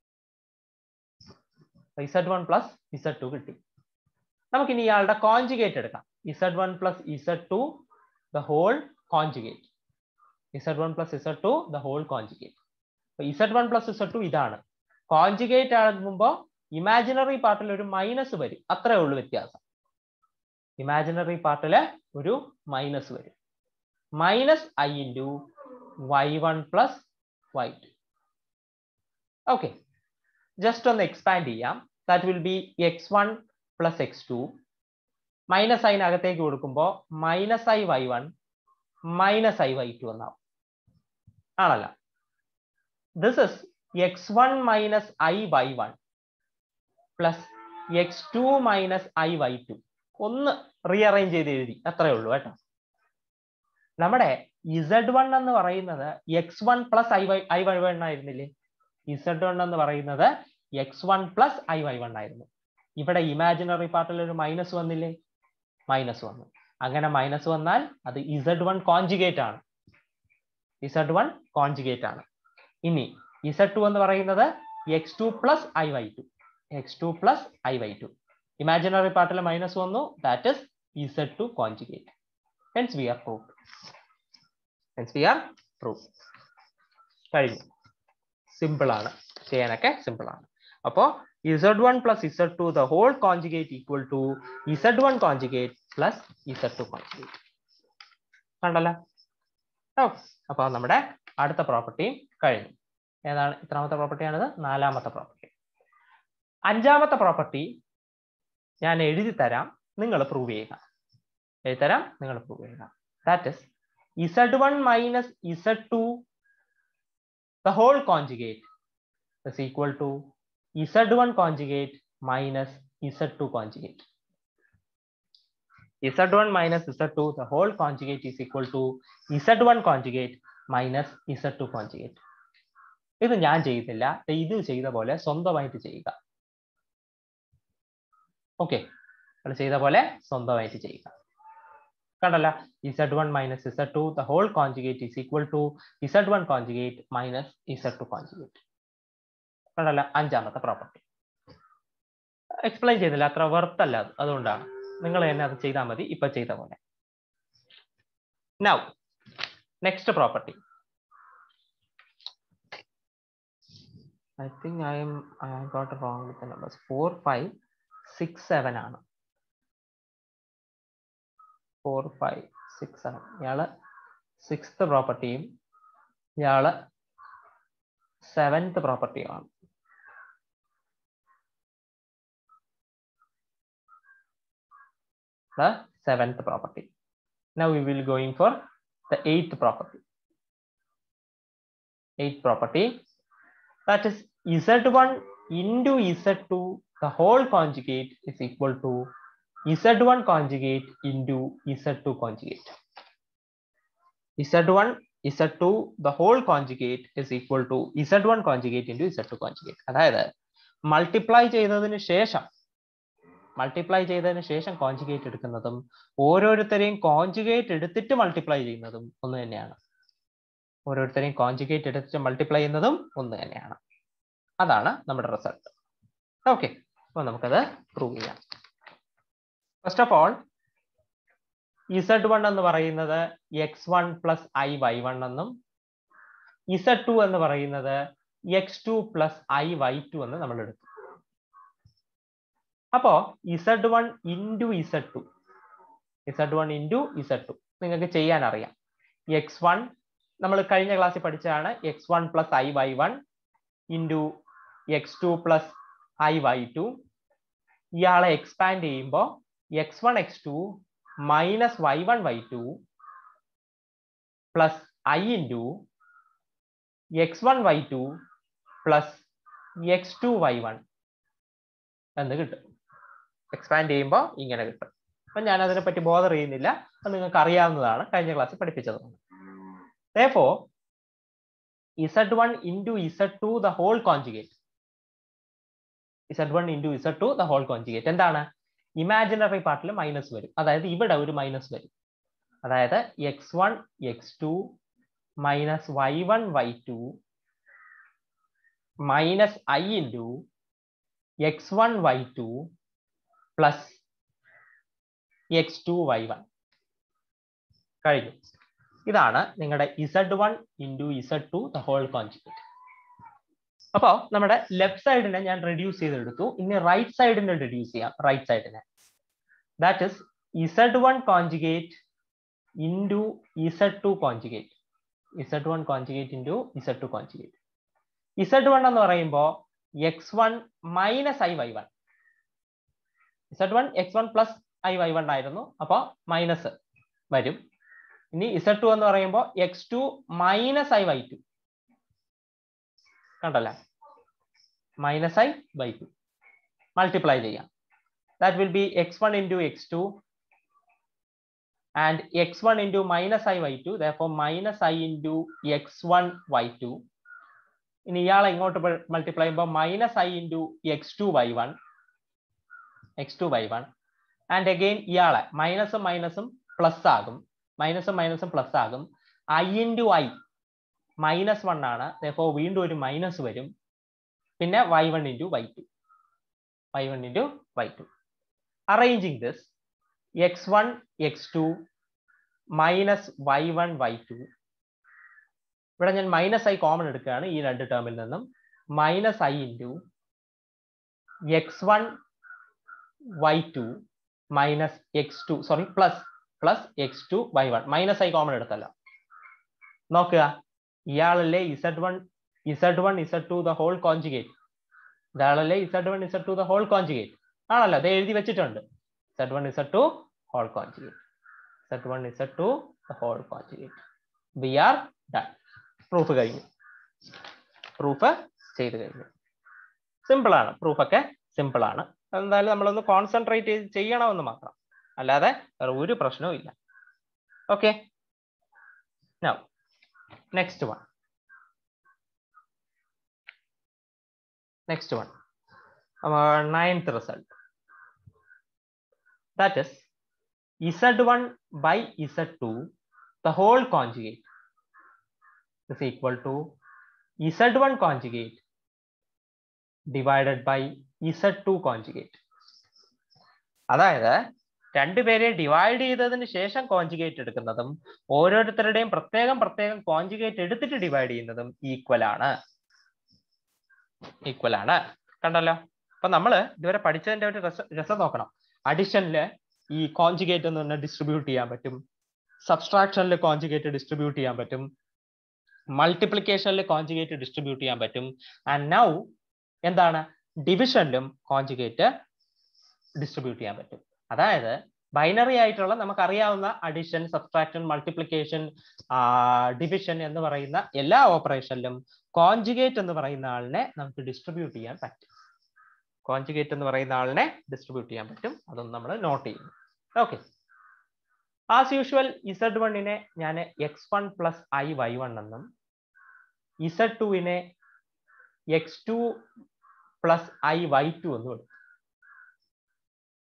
[SPEAKER 1] z one plus Z to കിട്ടി നമുക്കിനി ഇയാളുടെ കോൺജുഗേറ്റ് എടുക്കാം z one plus Z two the whole conjugate z one plus Z two the whole conjugate z one plus Z two ഇതാണ് conjugate ആകുമ്പോൾ imaginary പാർട്ടിൽ ഒരു മൈനസ് വരും അത്രേ ഉള്ളൂ വ്യത്യാസം ഇമാജിനറി പാർട്ടില് ഒരു മൈനസ് വരും minus i into y one plus y two okay just ഒന്ന് എക്സ്പാൻഡ് ചെയ്യാം that will be x one plus x two minus ഐനകത്തേക്ക് കൊടുക്കുമ്പോൾ minus I y one minus I y two എന്നാവും ആണല്ല this is x one minus I y one plus x two minus I y two ഒന്ന് rearrange ചെയ്ത് എഴുതി അത്രേ ഉള്ളൂ കേട്ടോ നമ്മുടെ ഇസഡ് വൺ എന്ന് പറയുന്നത് x one plus I y I y one ആയിരുന്നില്ലേ ഇസഡ് വൺ എന്ന് പറയുന്നത് x one plus I y one ആയിരുന്നു ഇവിടെ ഇമാജിനറി പാർട്ടിൽ ഒരു മൈനസ് വന്നില്ലേ മൈനസ് വന്നു അങ്ങനെ മൈനസ് വന്നാൽ അത് ഇസഡ് വൺ കോൺജുഗേറ്റ് ആണ് ഇസഡ് വൺ കോൺജുഗേറ്റ് ആണ് ഇനി ഇസഡ് ടു എന്ന് പറയുന്നത് x two plus I y two x two plus I y two imaginary പാർട്ടിൽ മൈനസ് വന്നു that is z two conjugate hence we are prove hence we are prove കഴിഞ്ഞു simple ആണ് ചെയ്യാനൊക്കെ simple ആണ് അപ്പോൾ z1 plus z2 the whole conjugate equal to z1 conjugate plus z2 conjugate കണ്ടല്ലോ okay അപ്പൊ നമ്മുടെ അടുത്ത പ്രോപ്പർട്ടി കഴിഞ്ഞു ഏതാണ് എത്രാമത്തെ പ്രോപ്പർട്ടിയാണിത് നാലാമത്തെ പ്രോപ്പർട്ടി അഞ്ചാമത്തെ പ്രോപ്പർട്ടി ഞാൻ എഴുതി തരാം നിങ്ങൾ പ്രൂവ് ചെയ്യുക എഴുതി തരാം നിങ്ങൾ പ്രൂവ് ചെയ്യുക that is z one minus z two the whole conjugate is equal to z1 conjugate minus z2 conjugate. z1 minus z2 the whole conjugate is equal to z1 conjugate minus z2 conjugate. ഇത് ഞാൻ ചെയ്തില്ല ഇത് ചെയ്ത പോലെ സ്വന്തമായിട്ട് ചെയ്യുക okay അത് ചെയ്ത പോലെ സ്വന്തമായിട്ട് ചെയ്യുക കണ്ടല്ല z one minus z two the whole conjugate is equal to z one conjugate minus z two conjugate കണ്ടല്ല അഞ്ചാമത്തെ പ്രോപ്പർട്ടി എക്സ്പ്ലെയിൻ ചെയ്തില്ല അത്ര വെർത്ത് അല്ല അത് അതുകൊണ്ടാണ് നിങ്ങൾ തന്നെ അത് ചെയ്താൽ മതി ഇപ്പൊ ചെയ്ത പോലെ now next property I think I'm I got wrong with numbers four five six seven ആണ് ഫോർ ഫൈവ് സിക്സ് സെവൻ ഇയാള് സിക്സ്ത് പ്രോപ്പർട്ടിയും ഇയാള് സെവൻത് പ്രോപ്പർട്ടിയുമാണ് the seventh property. Now we will going for the eighth property. Eighth property that is z1 into z2 the whole conjugate is equal to z1 conjugate into z2 conjugate. z1 z2 the whole conjugate is equal to z1 conjugate into z2 conjugate. അതായത് multiply ചെയ്തതിന് ശേഷം multiply ചെയ്തതിന് ശേഷം conjugate എടുക്കുന്നതും ഓരോരുത്തരെയും conjugate എടുത്തിട്ട് multiply ചെയ്യുന്നതും ഒന്ന് തന്നെയാണ് ഓരോരുത്തരെയും കോൺജുഗേറ്റ് എടുത്തിട്ട് മൾട്ടിപ്ലൈ ചെയ്യുന്നതും ഒന്ന് തന്നെയാണ് അതാണ് നമ്മുടെ റിസൾട്ട് ഓക്കെ അപ്പോൾ നമുക്കത് പ്രൂവ് ചെയ്യാം first of all z one എന്ന് പറയുന്നത് x one plus I y one എന്നും ഇസഡ് ടു എന്ന് പറയുന്നത് x two plus I y two എന്ന് നമ്മൾ എടുത്തു അപ്പോ z one into z two z one into z two നിങ്ങൾക്ക് ചെയ്യാൻ അറിയാം എക്സ് വൺ നമ്മൾ കഴിഞ്ഞ ക്ലാസ്സിൽ പഠിച്ചതാണ് x one plus I y one into x two plus I y two ഇയാളെ എക്സ്പാൻഡ് ചെയ്യുമ്പോൾ x one x two minus y one y two plus i into x one y two plus x two y one എന്ന് കിട്ടും expand ചെയ്യുമ്പോൾ ഇങ്ങനെ കിട്ടും അപ്പം ഞാൻ അതിനെപ്പറ്റി ബോധർ ചെയ്യുന്നില്ല അത് നിങ്ങൾക്ക് അറിയാവുന്നതാണ് കഴിഞ്ഞ ക്ലാസ്സിൽ പഠിപ്പിച്ചതാണ് therefore z1 into z2 the whole conjugate z1 into z2 the whole conjugate എന്താണ് ഇമാജിനറി പാർട്ടിൽ മൈനസ് വരും അതായത് ഇവിടെ ഒരു മൈനസ് വരും അതായത് x one x two minus y one y two minus i into x one y two plus x two y one കഴിഞ്ഞു ഇതാണ് നിങ്ങളുടെ z one into z two the whole conjugate അപ്പോൾ നമ്മുടെ ലെഫ്റ്റ് സൈഡിനെ ഞാൻ reduce ചെയ്തെടുത്തു ഇനി right സൈഡിനെ റെഡ്യൂസ് ചെയ്യാം റൈറ്റ് സൈഡിനെ that is z one conjugate into z two conjugate z one conjugate into z two conjugate z one എന്ന് പറയുമ്പോൾ x one minus I y one z one x one plus I y one ആയിരുന്നു അപ്പോൾ minus വരും ഇനി z two എന്ന് പറയുമ്പോൾ x two minus I y two കണ്ടല്ലേ minus i by two multiply ചെയ്യാം that will be x one into x two and x one into minus I y two though minus i into x one y to ഇനി ഇയാളെ ഇങ്ങോട്ട് multiply ചെയ്യുമ്പോൾ minus i into x two y one x two y one and again ഇയാളെ മൈനസും മൈനസും plus ആകും മൈനസും മൈനസും പ്ലസ് ആകും i into i minus one ആണ് അപ്പോൾ വീണ്ടും ഒരു മൈനസ് വരും പിന്നെ y one into y two y one into y two arranging this x one x two minus y one y two ഇവിടെ ഞാൻ മൈനസ് ഐ കോമൺ എടുക്കുകയാണ് ഈ രണ്ട് ടേമിൽ നിന്നും minus i into x one y two minus x two sorry plus plus x two y one minus i common എടുത്തല്ലോ നോക്കുക ഇയാളല്ലേ z one z one z two the whole conjugate ഇയാളല്ലേ z one z two the whole conjugate ആണല്ലോ അത് എഴുതി വെച്ചിട്ടുണ്ട് z one z two whole conjugate z one z two the whole conjugate we are done proof കഴിഞ്ഞു proof ചെയ്ത് കഴിഞ്ഞു simple ആണ് പ്രൂഫൊക്കെ simple ആണ് എന്തായാലും നമ്മളൊന്ന് കോൺസെൻട്രേറ്റ് ചെയ്ത് ചെയ്യണമെന്ന് മാത്രം അല്ലാതെ വേറെ ഒരു പ്രശ്നവും ഇല്ല okay next one next one ninth result that is z one by z two the whole conjugate is equal to z1 conjugate divided by z2 conjugate അതായത് രണ്ടുപേരെ ഡിവൈഡ് ചെയ്തതിന് ശേഷം കോൺജുഗേറ്റ് എടുക്കുന്നതും ഓരോരുത്തരുടെയും പ്രത്യേകം പ്രത്യേകം കോൺജുഗേറ്റ് എടുത്തിട്ട് ഡിവൈഡ് ചെയ്യുന്നതും ഈക്വൽ ആണ് ഈക്വൽ ആണ് കണ്ടല്ലോ അപ്പൊ നമ്മൾ ഇതുവരെ പഠിച്ചതിന്റെ ഒരു രസം രസം നോക്കണം അഡിഷനില് ഈ കോൺജുഗേറ്റ് എന്ന് പറഞ്ഞാൽ ഡിസ്ട്രിബ്യൂട്ട് ചെയ്യാൻ പറ്റും സബ്സ്ട്രാക്ഷനിൽ കോൺജുഗേറ്റ് ഡിസ്ട്രിബ്യൂട്ട് ചെയ്യാൻ പറ്റും മൾട്ടിപ്ലിക്കേഷനിൽ കോൺജുഗേറ്റ് ഡിസ്ട്രിബ്യൂട്ട് ചെയ്യാൻ പറ്റും ആൻഡ് നൗ എന്താണ് ഡിവിഷനിലും കോൺജുഗേറ്റ് ഡിസ്ട്രിബ്യൂട്ട് ചെയ്യാൻ പറ്റും അതായത് ബൈനറി ആയിട്ടുള്ള നമുക്കറിയാവുന്ന അഡിഷൻ സബ്സ്ട്രാക്ഷൻ മൾട്ടിപ്ലിക്കേഷൻ ഡിവിഷൻ എന്ന് പറയുന്ന എല്ലാ ഓപ്പറേഷനിലും കോൺജുഗേറ്റ് എന്ന് പറയുന്ന ആളിനെ നമുക്ക് ഡിസ്ട്രിബ്യൂട്ട് ചെയ്യാൻ പറ്റും കോൺജുഗേറ്റ് എന്ന് പറയുന്ന ആളിനെ ഡിസ്ട്രിബ്യൂട്ട് ചെയ്യാൻ പറ്റും അതൊന്നും നമ്മൾ നോട്ട് ചെയ്യുന്നു ഓക്കെ ആസ് യൂഷ്വൽ ഇസഡ് വണ്ണിനെ ഞാൻ x one plus I y one എന്നും ഇസഡ് ടുവിനെ x two plus I y two എന്നും എടുത്തു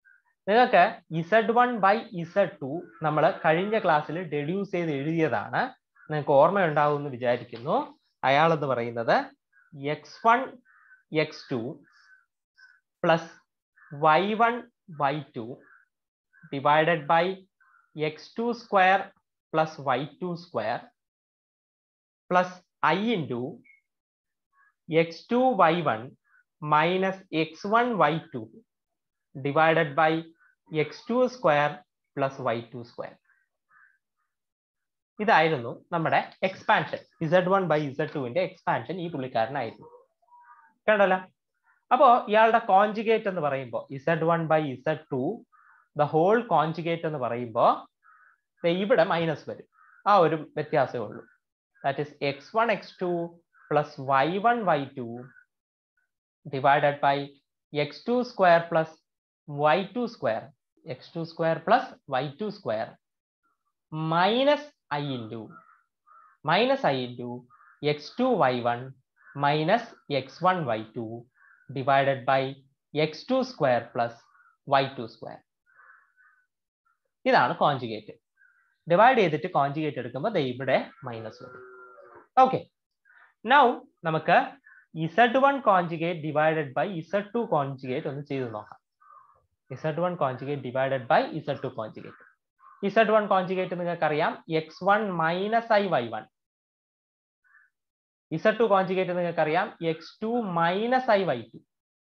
[SPEAKER 1] നിങ്ങൾക്ക് z one by z two നമ്മൾ കഴിഞ്ഞ ക്ലാസ്സിൽ ഡെഡ്യൂസ് ചെയ്ത് എഴുതിയതാണ് നിങ്ങൾക്ക് ഓർമ്മയുണ്ടാവും എന്ന് വിചാരിക്കുന്നു അയാൾ എന്ന് പറയുന്നത് x one x two plus y one y two divided by x two square plus y two square plus i into x two y one minus x one y two divided by x two square plus y two square ഇതായിരുന്നു നമ്മുടെ expansion z one by z ടുവിന്റെ expansion ഈ പുള്ളിക്കാരനായിരുന്നു കണ്ടല്ലോ അപ്പോ ഇയാളുടെ conjugate എന്ന് പറയുമ്പോൾ z one by z two the whole conjugate എന്ന് പറയുമ്പോൾ ഇവിടെ മൈനസ് വരും ആ ഒരു വ്യത്യാസമേ ഉള്ളൂ that is x one x two plus y one y two divided by x two square plus y two square x two square plus y two square minus i into minus i into x two y one minus x one y two divided by x two square plus y two square ഇതാണ് conjugate divide ചെയ്തിട്ട് conjugate എടുക്കുമ്പോൾ ദേ ഇവിടെ minus വരും okay now നമുക്ക് z one conjugate divided by z two conjugate ഒന്ന് ചെയ്ത് നോക്കാം z one conjugate divided by z two conjugate z one conjugate നിങ്ങൾക്ക് അറിയാം x one minus I y one z two conjugate നിങ്ങൾക്ക് അറിയാം x two minus I y two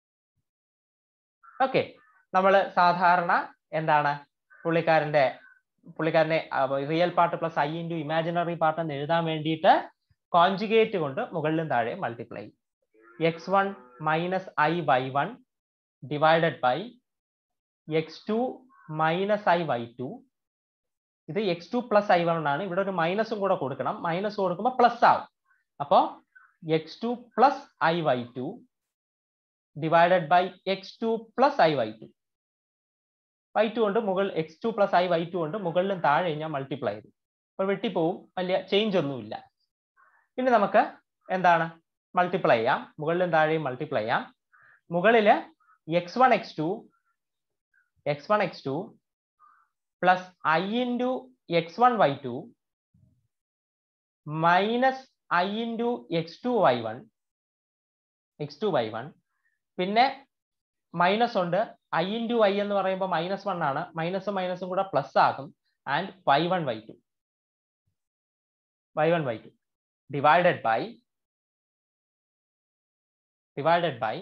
[SPEAKER 1] okay നമ്മൾ സാധാരണ എന്താണ് പുള്ളിക്കാരന്റെ പുള്ളിക്കാരനെ real part plus i into imaginary part എന്ന് എഴുതാൻ വേണ്ടിയിട്ട് കോൺജുഗേറ്റ് കൊണ്ട് മുകളിലും താഴെ multiply x one minus I y one divided by x two minus I y two ഇത് x two plus i one ആണ് ഇവിടെ ഒരു മൈനസും കൂടെ കൊടുക്കണം മൈനസ് കൊടുക്കുമ്പോൾ പ്ലസ് ആവും അപ്പോൾ x two plus I y two divided by x two plus I y two y two കൊണ്ട് മുകൾ x two plus I y two കൊണ്ട് മുകളിലും താഴെ ഞാൻ മൾട്ടിപ്ലൈ ചെയ്തു അപ്പോൾ വെട്ടിപ്പോവും വലിയ ചേഞ്ച് ഒന്നുമില്ല ഇനി നമുക്ക് എന്താണ് മൾട്ടിപ്ലൈ ചെയ്യാം മുകളിലും താഴെയും മൾട്ടിപ്ലൈ ചെയ്യാം മുകളില് x one x two x one x two plus i into x one y two minus i into x two y one x two y one പിന്നെ മൈനസ് ഉണ്ട് ഐ ഇൻറ്റു ഐ എന്ന് പറയുമ്പോൾ minus one ആണ് മൈനസും മൈനസും കൂടെ plus ആകും and y one y two y one y two divided by divided by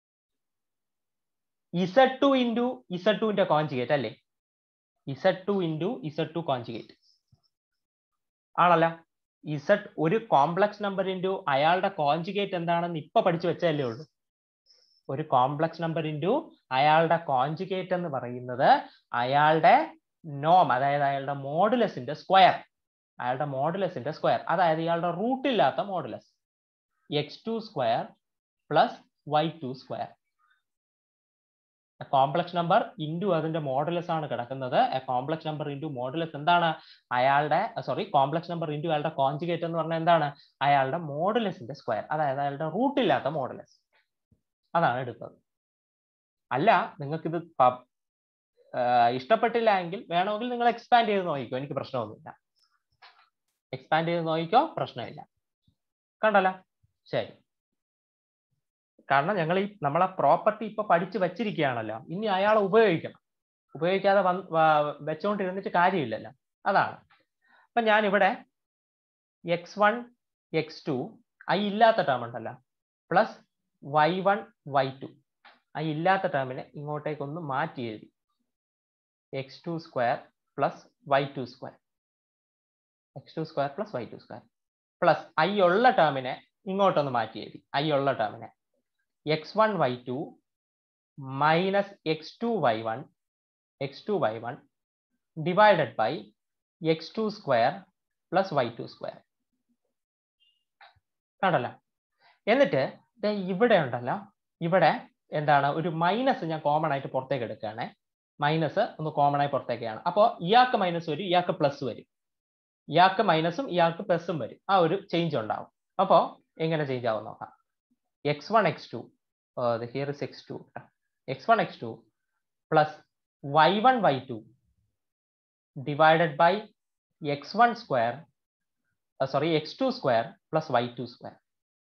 [SPEAKER 1] z two into z ടുവിന്റെ conjugate അല്ലേ z two into z two conjugate ആണല്ല z ഒരു complex number into അയാളുടെ conjugate എന്താണെന്ന് ഇപ്പൊ പഠിച്ചു വെച്ചതല്ലേ ഉള്ളൂ ഒരു കോംപ്ലക്സ് നമ്പർ ഇൻറ്റു അയാളുടെ കോൺജുഗേറ്റ് എന്ന് പറയുന്നത് അയാളുടെ നോം അതായത് അയാളുടെ മോഡുലസിന്റെ സ്ക്വയർ അയാളുടെ മോഡുലസിന്റെ സ്ക്വയർ അതായത് ഇയാളുടെ റൂട്ടില്ലാത്ത modulus x two square plus y two square complex number into അതിന്റെ മോഡുലസ് ആണ് കിടക്കുന്നത് a complex number into modulus എന്താണ് അയാളുടെ സോറി കോംപ്ലക്സ് നമ്പർ ഇൻറ്റു അയാളുടെ കോൺജുഗേറ്റ് എന്ന് പറഞ്ഞാൽ എന്താണ് അയാളുടെ മോഡുലസിന്റെ സ്ക്വയർ അതായത് അയാളുടെ റൂട്ടില്ലാത്ത മോഡുലസ് അതാണ് എടുത്തത് അല്ല നിങ്ങൾക്കിത് ഇഷ്ടപ്പെട്ടില്ല എങ്കിൽ വേണമെങ്കിൽ നിങ്ങൾ എക്സ്പാൻഡ് ചെയ്ത് നോക്കിക്കോ എനിക്ക് പ്രശ്നമൊന്നുമില്ല എക്സ്പാൻഡ് ചെയ്ത് നോക്കിക്കോ പ്രശ്നമില്ല കണ്ടല്ലോ ശരി കാരണം ഞങ്ങൾ ഈ നമ്മളെ പ്രോപ്പർട്ടി ഇപ്പൊ പഠിച്ചു വച്ചിരിക്കുകയാണല്ലോ ഇനി അയാളെ ഉപയോഗിക്കണം ഉപയോഗിക്കാതെ വന്ന് വെച്ചോണ്ടിരുന്നിട്ട് കാര്യമില്ലല്ലോ അതാണ് അപ്പൊ ഞാൻ ഇവിടെ x one x two i ഇല്ലാത്ത ടേം ഉണ്ടല്ലോ plus y one y two i ഇല്ലാത്ത ടേമിനെ ഇങ്ങോട്ടേക്കൊന്ന് മാറ്റി എഴുതി x two square plus y two square x two square plus y two square plus i ഉള്ള ടേമിനെ ഇങ്ങോട്ടൊന്ന് മാറ്റി എഴുതി ഐ ഉള്ള ടേമിനെ x one y two minus x two y one x two y one divided by x two square plus y two square കണ്ടല്ലോ എന്നിട്ട് ഇവിടെ ഉണ്ടല്ലോ ഇവിടെ എന്താണ് ഒരു മൈനസ് ഞാൻ കോമൺ ആയിട്ട് പുറത്തേക്ക് എടുക്കുകയാണെ മൈനസ് ഒന്ന് കോമൺ ആയി പുറത്തേക്കാണ് അപ്പോൾ ഇയാൾക്ക് മൈനസ് വരും ഇയാൾക്ക് പ്ലസ് വരും ഇയാൾക്ക് മൈനസും ഇയാൾക്ക് പ്ലസും വരും ആ ഒരു ചേഞ്ച് ഉണ്ടാവും അപ്പോൾ എങ്ങനെ ചേഞ്ച് ആവും നോക്കാം x one x two here is x two x one x two plus y one y two divided by x one square sorry x two square plus y two square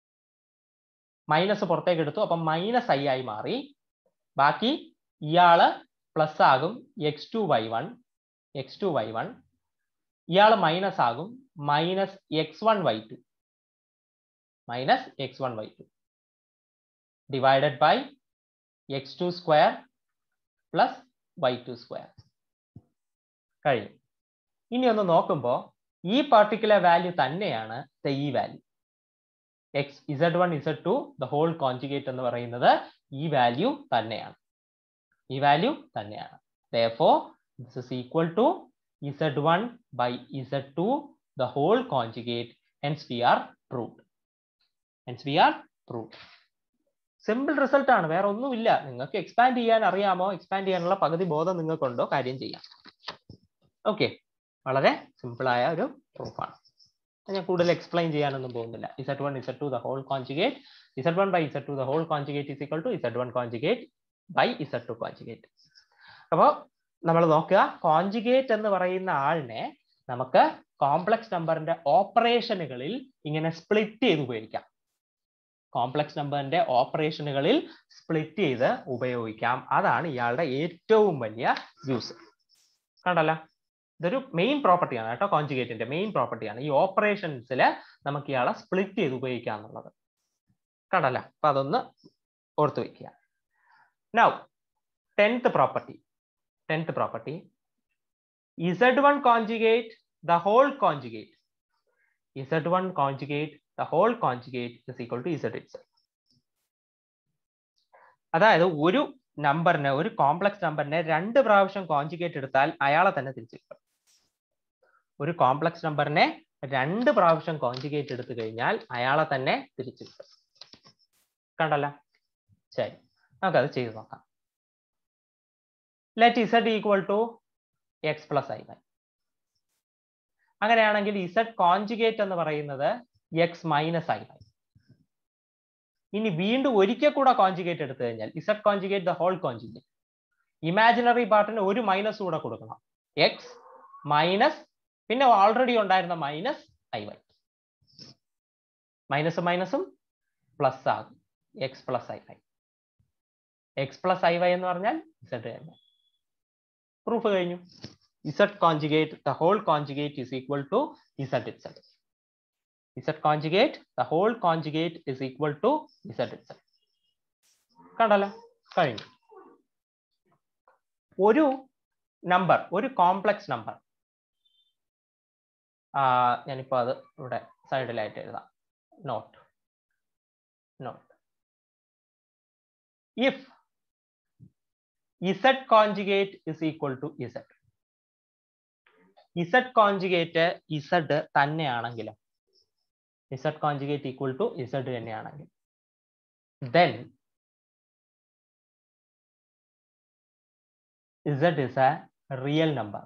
[SPEAKER 1] minus പുറത്തേക്ക് എടുത്തു അപ്പം minus I ആയി മാറി ബാക്കി ഇയാള് plus ആകും x two y one x two y one ഇയാൾ minus ആകും minus x one y two minus x one y two divided by x two square plus y two square കഴിയും ഇനി ഒന്ന് നോക്കുമ്പോൾ ഈ പർട്ടിക്കുലർ വാല്യൂ തന്നെയാണ് ഈ value x z one z two the whole conjugate എന്ന് പറയുന്നത് ഈ വാല്യൂ തന്നെയാണ് ഈ വാല്യൂ തന്നെയാണ് therefore this is equal to z1 by z2 the whole conjugate hence we are proved hence we are proved simple result ആണ് വേറെ ഒന്നുമില്ല നിങ്ങൾക്ക് എക്സ്പാൻഡ് ചെയ്യാൻ അറിയാമോ എക്സ്പാൻഡ് ചെയ്യാനുള്ള പകുതി ബോധം നിങ്ങൾക്കുണ്ടോ കാര്യം ചെയ്യാം ഓക്കെ വളരെ സിമ്പിൾ ആയ ഒരു പ്രൂഫാണ് ഞാൻ കൂടുതൽ എക്സ്പ്ലെയിൻ ചെയ്യാനൊന്നും പോകുന്നില്ല z one z two the whole conjugate z one by z two the whole conjugate is equal to z one conjugate by z two conjugate അപ്പോൾ നമ്മൾ നോക്കുക കോൺജുഗേറ്റ് എന്ന് പറയുന്ന ആളിനെ നമുക്ക് കോംപ്ലക്സ് നമ്പറിന്റെ ഓപ്പറേഷനുകളിൽ ഇങ്ങനെ സ്പ്ലിറ്റ് ചെയ്ത് ഉപയോഗിക്കാം കോംപ്ലക്സ് നമ്പറിന്റെ ഓപ്പറേഷനുകളിൽ സ്പ്ലിറ്റ് ചെയ്ത് ഉപയോഗിക്കാം അതാണ് ഇയാളുടെ ഏറ്റവും വലിയ യൂസ് കണ്ടല്ലോ ഇതൊരു മെയിൻ പ്രോപ്പർട്ടിയാണ് കേട്ടോ കോൺജുഗേറ്റിന്റെ മെയിൻ പ്രോപ്പർട്ടിയാണ് ഈ ഓപ്പറേഷൻസിൽ നമുക്ക് ഇയാളെ സ്പ്ലിറ്റ് ചെയ്ത് ഉപയോഗിക്കാം എന്നുള്ളത് കണ്ടല്ല അപ്പൊ അതൊന്ന് ഓർത്തു വെക്കുക now tenth property tenth property z one conjugate the whole conjugate z one conjugate the whole conjugate is equal to z it's അതായത് ഒരു നമ്പറിനെ ഒരു കോംപ്ലക്സ് നമ്പറിനെ രണ്ട് പ്രാവശ്യം കോൺജുഗേറ്റ് എടുത്താൽ അയാളെ തന്നെ തിരിച്ചു കിട്ടും ഒരു കോംപ്ലക്സ് നമ്പറിനെ രണ്ട് പ്രാവശ്യം കോൺജുഗേറ്റ് എടുത്തു കഴിഞ്ഞാൽ അയാളെ തന്നെ തിരിച്ചു കിട്ടും കണ്ടല്ല ശരി നമുക്കത് ചെയ്ത് നോക്കാം let z equal to X plus I y അങ്ങനെയാണെങ്കിൽ ഇസഡ് കോൺജുഗേറ്റ് എന്ന് പറയുന്നത് എക്സ് മൈനസ് ഐ വൈ ഇനി വീണ്ടും ഒരിക്കൽ കൂടെ കോൺജുഗേറ്റ് എടുത്തു കഴിഞ്ഞാൽ z conjugate the whole conjugate imaginary പാർട്ടിന് ഒരു മൈനസ് കൂടെ കൊടുക്കണം എക്സ് മൈനസ് പിന്നെ ഓൾറെഡി ഉണ്ടായിരുന്ന മൈനസ് ഐ വൈ മൈനസും മൈനസും പ്ലസ് ആകും x plus I Y x plus I Y എന്ന് പറഞ്ഞാൽ ഇസഡ് തന്നെ പ്രൂഫ് കഴിഞ്ഞു z conjugate the whole conjugate is equal to z itself z conjugate the whole conjugate is equal to z itself കണ്ടല്ലോ കഴിഞ്ഞു ഒരു number ഒരു complex number ഞാനിപ്പോ അത് ഇവിടെ സൈഡിലായിട്ട് എഴുതാം note note if z conjugate is equal to z z conjugate z തന്നെയാണെങ്കിലും z conjugate equal to z തന്നെയാണെങ്കിൽ then z is a real number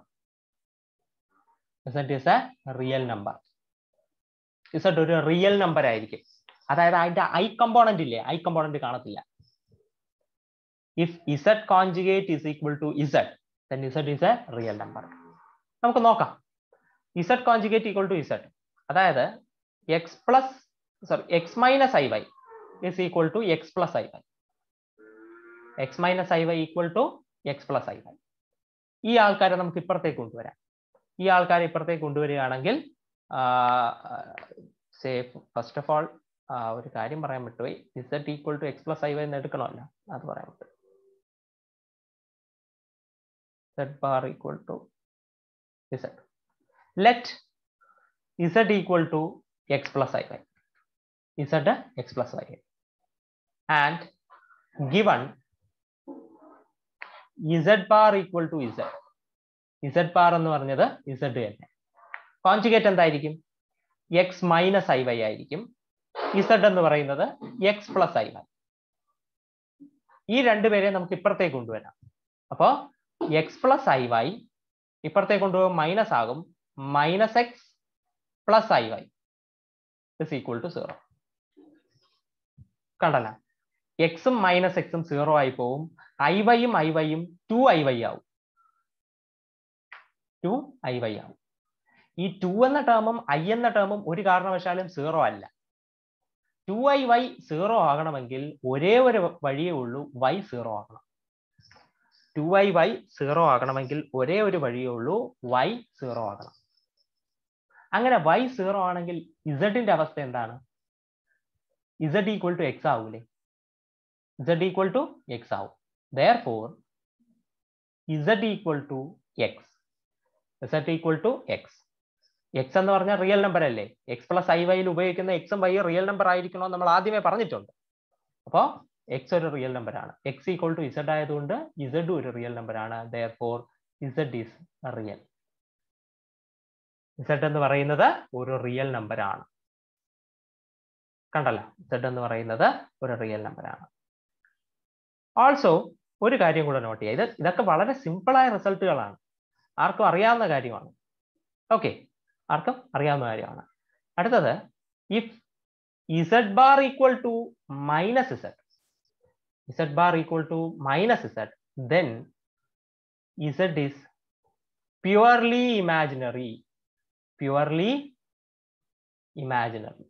[SPEAKER 1] z is a real number z ഒരു real number ആയിരിക്കും അതായത് അതിന്റെ i component ഇല്ലേ i component കാണത്തില്ല if z conjugate is equal to z then z is a real number നമുക്ക് നോക്കാം z conjugate equal to z അതായത് x plus sorry x minus I y is equal to X plus I Y X minus I y equal to X plus I y ഈ ആൾക്കാരെ നമുക്ക് ഇപ്പുറത്തേക്ക് കൊണ്ടുവരാം ഈ ആൾക്കാരെ ഇപ്പുറത്തേക്ക് കൊണ്ടുവരികയാണെങ്കിൽ സേ ഫസ്റ്റ് ഓഫ് ഓൾ ഒരു കാര്യം പറയാൻ വിട്ടുപോയി z equal to X plus I Y എന്ന് എടുക്കണമല്ലോ അത് പറയാൻ വിട്ടു z bar equal to z. Let z equal to x plus i y. z x plus y. And given z bar equal to z. z bar എന്ന് പറഞ്ഞത് z തന്നെ conjugate എന്തായിരിക്കും x minus I y ആയിരിക്കും z എന്ന് പറയുന്നത് x plus I y ഈ രണ്ടുപേരെ നമുക്ക് ഇപ്പുറത്തേക്ക് കൊണ്ടുവരാം അപ്പോ എക്സ് പ്ലസ് ഐ വൈ ഇപ്പുറത്തേക്ക് കൊണ്ടുപോകും മൈനസ് ആകും minus x plus I y is equal to zero കണ്ടല്ല എക്സും മൈനസ് എക്സും സീറോ ആയി പോവും ഐ വൈയും ഐ വൈയും ടു ഐ വൈ ആവും ടു ഐ വൈ ആവും ഈ ടു എന്ന ടേമും ഐ എന്ന ടേമും ഒരു കാരണവശാലും സീറോ അല്ല ടു ഐ വൈ സീറോ ആകണമെങ്കിൽ ഒരേ ഒരു വഴിയേ ഉള്ളൂ വൈ സീറോ ആകണം ടു ഐ വൈ സീറോ ആകണമെങ്കിൽ ഒരേ ഒരു വഴിയേ ഉള്ളൂ വൈ സീറോ ആകണം അങ്ങനെ വൈ സീറോ ആണെങ്കിൽ ഇസഡിന്റെ അവസ്ഥ എന്താണ് ഇസഡ് ഈക്വൽ ടു എക്സ് ആവൂലേ ഇസഡ് ഈക്വൽ ടു എക്സ് ആവും therefore z equal to x z equal to x x എന്ന് പറഞ്ഞാൽ റിയൽ നമ്പർ അല്ലേ എക്സ് പ്ലസ് ഐ വൈയിൽ ഉപയോഗിക്കുന്ന എക്സും വൈ റിയൽ നമ്പർ ആയിരിക്കണമെന്ന് നമ്മൾ ആദ്യമേ പറഞ്ഞിട്ടുണ്ട് അപ്പോൾ എക്സ് ഒരു റിയൽ നമ്പർ ആണ് എക്സ് ഈക്വൽ ടു ഇസഡ് ആയതുകൊണ്ട് ഇസഡ് ഒരു റിയൽ നമ്പർ ആണ് therefore z is real z എന്ന് പറയുന്നത് ഒരു റിയൽ നമ്പർ ആണ് കണ്ടല്ലോ ഇസഡ് എന്ന് പറയുന്നത് ഒരു റിയൽ നമ്പർ ആണ് ഓൾസോ ഒരു കാര്യം കൂടെ നോട്ട് ചെയ്യുക ഇത് ഇതൊക്കെ വളരെ സിമ്പിളായ റിസൾട്ടുകളാണ് ആർക്കും അറിയാവുന്ന കാര്യമാണ് ഓക്കെ ആർക്കും അറിയാവുന്ന കാര്യമാണ് അടുത്തത് if z bar equal to minus z z bar equal to minus z then z is purely imaginary purely imaginary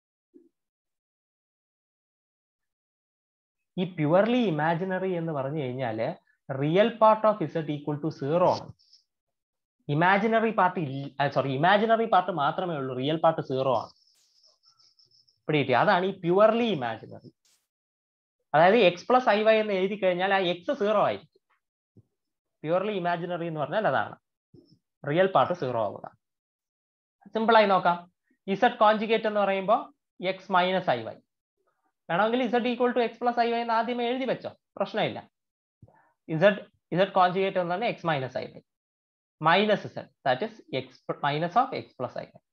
[SPEAKER 1] ഈ പ്യുവർലി ഇമാജിനറി എന്ന് പറഞ്ഞു കഴിഞ്ഞാൽ real part of z equal to zero ആണ് imaginary part sorry imaginary part മാത്രമേ ഉള്ളൂ real part zero ആണ് പിടികിട്ടി അതാണ് ഈ പ്യുവർലി ഇമാജിനറി അതായത് എക്സ് പ്ലസ് ഐ വൈ എന്ന് എഴുതി കഴിഞ്ഞാൽ ആ എക്സ് സീറോ ആയിരിക്കും പ്യുവർലി ഇമാജിനറി എന്ന് പറഞ്ഞാൽ അതാണ് റിയൽ പാർട്ട് സീറോ ആവുക സിമ്പിളായി നോക്കാം ഇസഡ് കോൺജുഗേറ്റ് എന്ന് പറയുമ്പോൾ എക്സ് മൈനസ് ഐ വൈ വേണമെങ്കിൽ z equal to X plus I Y എന്ന് ആദ്യമേ എഴുതി വെച്ചോ പ്രശ്നമില്ല ഇസഡ് ഇസഡ് കോൺജുഗേറ്റ് എന്ന് പറഞ്ഞാൽ x minus I y minus z that is x minus of x plus I y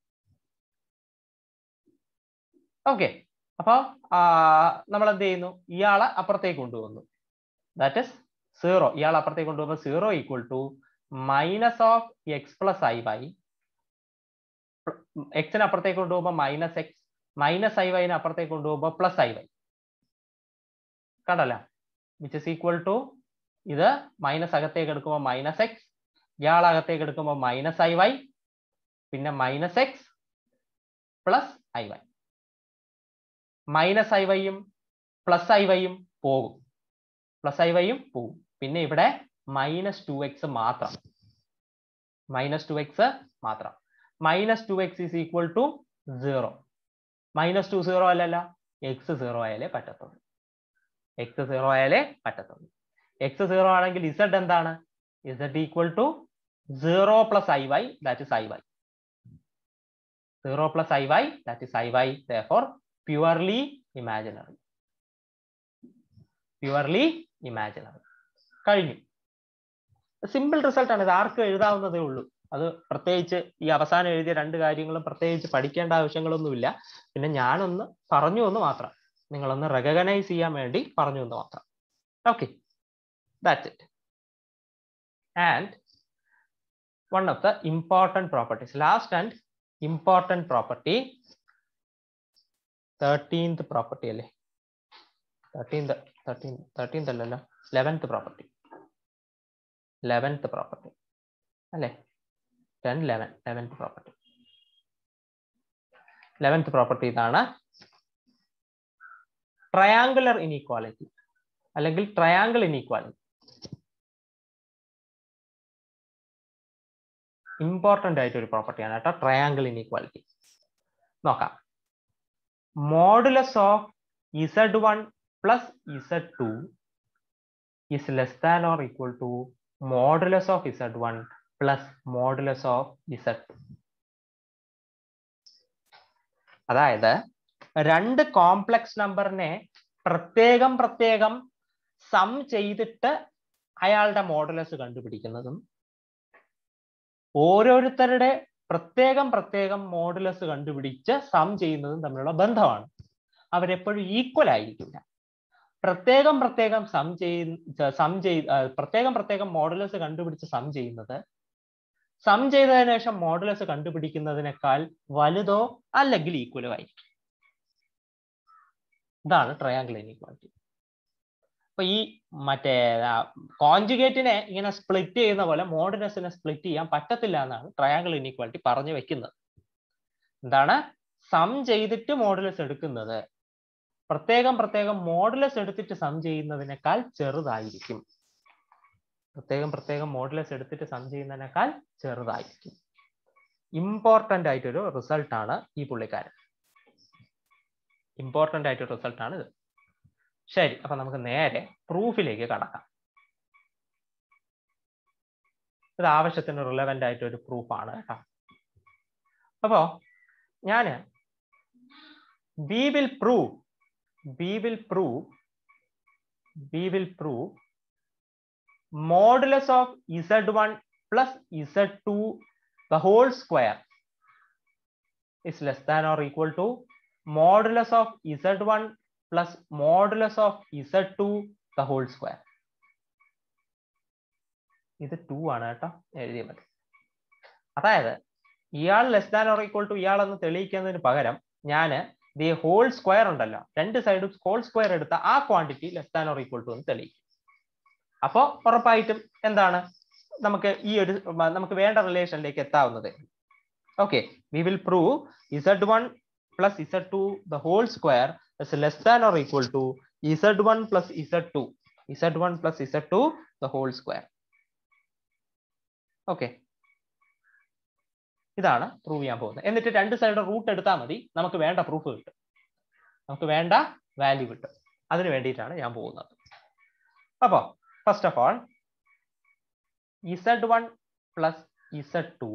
[SPEAKER 1] okay അപ്പോൾ നമ്മൾ എന്ത് ചെയ്യുന്നു ഇയാളെ അപ്പുറത്തേക്ക് കൊണ്ടുവന്നു ദാറ്റ് ഇസ് സീറോ ഇയാൾ അപ്പുറത്തേക്ക് കൊണ്ടുപോകുമ്പോൾ zero equal to minus of x plus I y എക്സിന് അപ്പുറത്തേക്ക് കൊണ്ടുപോകുമ്പോൾ മൈനസ് എക്സ് മൈനസ് ഐ വൈന് അപ്പുറത്തേക്ക് കൊണ്ടുപോകുമ്പോൾ പ്ലസ് ഐ വൈ കണ്ടല്ല വിച്ച് ഇസ് ഈക്വൽ ടു ഇത് മൈനസ് അകത്തേക്ക് എടുക്കുമ്പോൾ മൈനസ് എക്സ് ഇയാൾ അകത്തേക്ക് എടുക്കുമ്പോൾ മൈനസ് ഐ വൈ പിന്നെ minus x plus I y minus i വൈയും പ്ലസ് ഐ വൈയും പോകും പ്ലസ് ഐ വൈയും പോകും പിന്നെ ഇവിടെ മൈനസ് ടു എക്സ് മാത്രം മൈനസ് ടു എക്സ് മാത്രം minus two x is equal to zero minus two zero അല്ലല്ല എക്സ് സീറോ ആയാലേ പറ്റത്തുള്ളൂ എക്സ് സീറോ ആയാലേ പറ്റത്തുള്ളൂ എക്സ് സീറോ ആണെങ്കിൽ ഇസഡ് എന്താണ് z equal to zero plus I y that is i y zero plus I y that is i y for purely imaginary purely imaginary കഴിഞ്ഞു simple result ആണ് ഇത് ആർക്കും എഴുതാവുന്നതേ ഉള്ളൂ അത് പ്രത്യേകിച്ച് ഈ അവസാനം എഴുതിയ രണ്ട് കാര്യങ്ങളും പ്രത്യേകിച്ച് പഠിക്കേണ്ട ആവശ്യങ്ങളൊന്നുമില്ല പിന്നെ ഞാനൊന്ന് പറഞ്ഞു എന്ന് മാത്രം നിങ്ങളൊന്ന് റെക്കഗ്നൈസ് ചെയ്യാൻ വേണ്ടി പറഞ്ഞു എന്ന് മാത്രം okay that's it and one of the important properties last and important property thirteenth property അല്ലേ തേർട്ടീൻത് തേർട്ടീൻ തേർട്ടീൻത് അല്ലല്ലോ ലെവൻത്ത് പ്രോപ്പർട്ടി ലെവൻത്ത് പ്രോപ്പർട്ടി അല്ലേ ten eleven eleventh property eleventh property ഇതാണ് ട്രയാങ്കുലർ ഇനീക്വാളിറ്റി അല്ലെങ്കിൽ ട്രയാങ്കിൾ ഇനീക്വാളിറ്റി ഇമ്പോർട്ടൻ്റ് ആയിട്ട് ഒരു പ്രോപ്പർട്ടിയാണ് കേട്ടോ triangle inequality നോക്കാം modulus of Z one plus Z two is less than or equal to modulus of z1 plus modulus of z2 അതായത് രണ്ട് complex നമ്പറിനെ പ്രത്യേകം പ്രത്യേകം സം ചെയ്തിട്ട് അയാളുടെ മോഡുലസ് കണ്ടുപിടിക്കുന്നതും ഓരോരുത്തരുടെ പ്രത്യേകം പ്രത്യേകം മോഡുലസ് കണ്ടുപിടിച്ച് സം ചെയ്യുന്നതും തമ്മിലുള്ള ബന്ധമാണ് അവരെപ്പോഴും ഈക്വൽ ആയിരിക്കില്ല പ്രത്യേകം പ്രത്യേകം സം ചെയ് സം ചെയ് പ്രത്യേകം പ്രത്യേകം മോഡുലസ് കണ്ടുപിടിച്ച് സം ചെയ്യുന്നത് സം ചെയ്തതിനു ശേഷം മോഡുലസ് കണ്ടുപിടിക്കുന്നതിനേക്കാൾ വലുതോ അല്ലെങ്കിൽ ഈക്വലോ ആയിരിക്കും ഇതാണ് ട്രയാങ്കിൾ ഇനീക്വാളിറ്റി അപ്പൊ ഈ മറ്റേ കോൺജുഗേറ്റിനെ ഇങ്ങനെ സ്പ്ലിറ്റ് ചെയ്യുന്ന പോലെ മോഡുലസിനെ സ്പ്ലിറ്റ് ചെയ്യാൻ പറ്റത്തില്ല എന്നാണ് ട്രയാങ്കിൾ ഇനീക്വാലിറ്റി പറഞ്ഞു വെക്കുന്നത് എന്താണ് സം ചെയ്തിട്ട് മോഡുലസ് എടുക്കുന്നത് പ്രത്യേകം പ്രത്യേകം മോഡുലസ് എടുത്തിട്ട് സം ചെയ്യുന്നതിനേക്കാൾ ചെറുതായിരിക്കും പ്രത്യേകം പ്രത്യേകം മോഡുലസ് എടുത്തിട്ട് സം ചെയ്യുന്നതിനേക്കാൾ ചെറുതായിരിക്കും ഇമ്പോർട്ടന്റ് ആയിട്ടൊരു റിസൾട്ട് ആണ് ഈ പുള്ളിക്കാരൻ ഇമ്പോർട്ടന്റ് ആയിട്ടൊരു റിസൾട്ട് ആണ് ഇത് ശരി അപ്പൊ നമുക്ക് നേരെ പ്രൂഫിലേക്ക് കടക്കാം ഇത് ആവശ്യത്തിന് റിലവൻ്റ് ആയിട്ട് ഒരു പ്രൂഫാണ് കേട്ടോ അപ്പോ ഞാന് we will prove we will prove we will prove modulus of Z one plus Z two the whole square is less than or equal to modulus of z1 plus modulus of z2 the whole square. ഇത് two ആണ് കേട്ടോ എഴുതിയാൽ മതി അതായത് ഇയാൾ less than or equal to ഇയാൾ എന്ന് തെളിയിക്കുന്നതിന് പകരം ഞാൻ ദി ഹോൾ സ്ക്വയർ ഉണ്ടല്ലോ രണ്ട് സൈഡും ഹോൾ സ്ക്വയർ എടുത്ത ആ quantity less than or equal to എന്ന് തെളിയിക്കും അപ്പോൾ ഉറപ്പായിട്ടും എന്താണ് നമുക്ക് ഈ ഒരു നമുക്ക് വേണ്ട റിലേഷനിലേക്ക് എത്താവുന്നത് okay we will prove z one plus Z two the whole square is less than or equal to z one plus Z two z one plus Z two the whole square okay ഇതാണ് prove ചെയ്യാൻ പോകുന്നത് എന്നിട്ട് രണ്ട് side root എടുത്താൽ മതി നമുക്ക് വേണ്ട proof കിട്ടും നമുക്ക് വേണ്ട വാല്യൂ കിട്ടും അതിന് വേണ്ടിയിട്ടാണ് ഞാൻ പോകുന്നത് അപ്പോൾ first of all z1 plus z2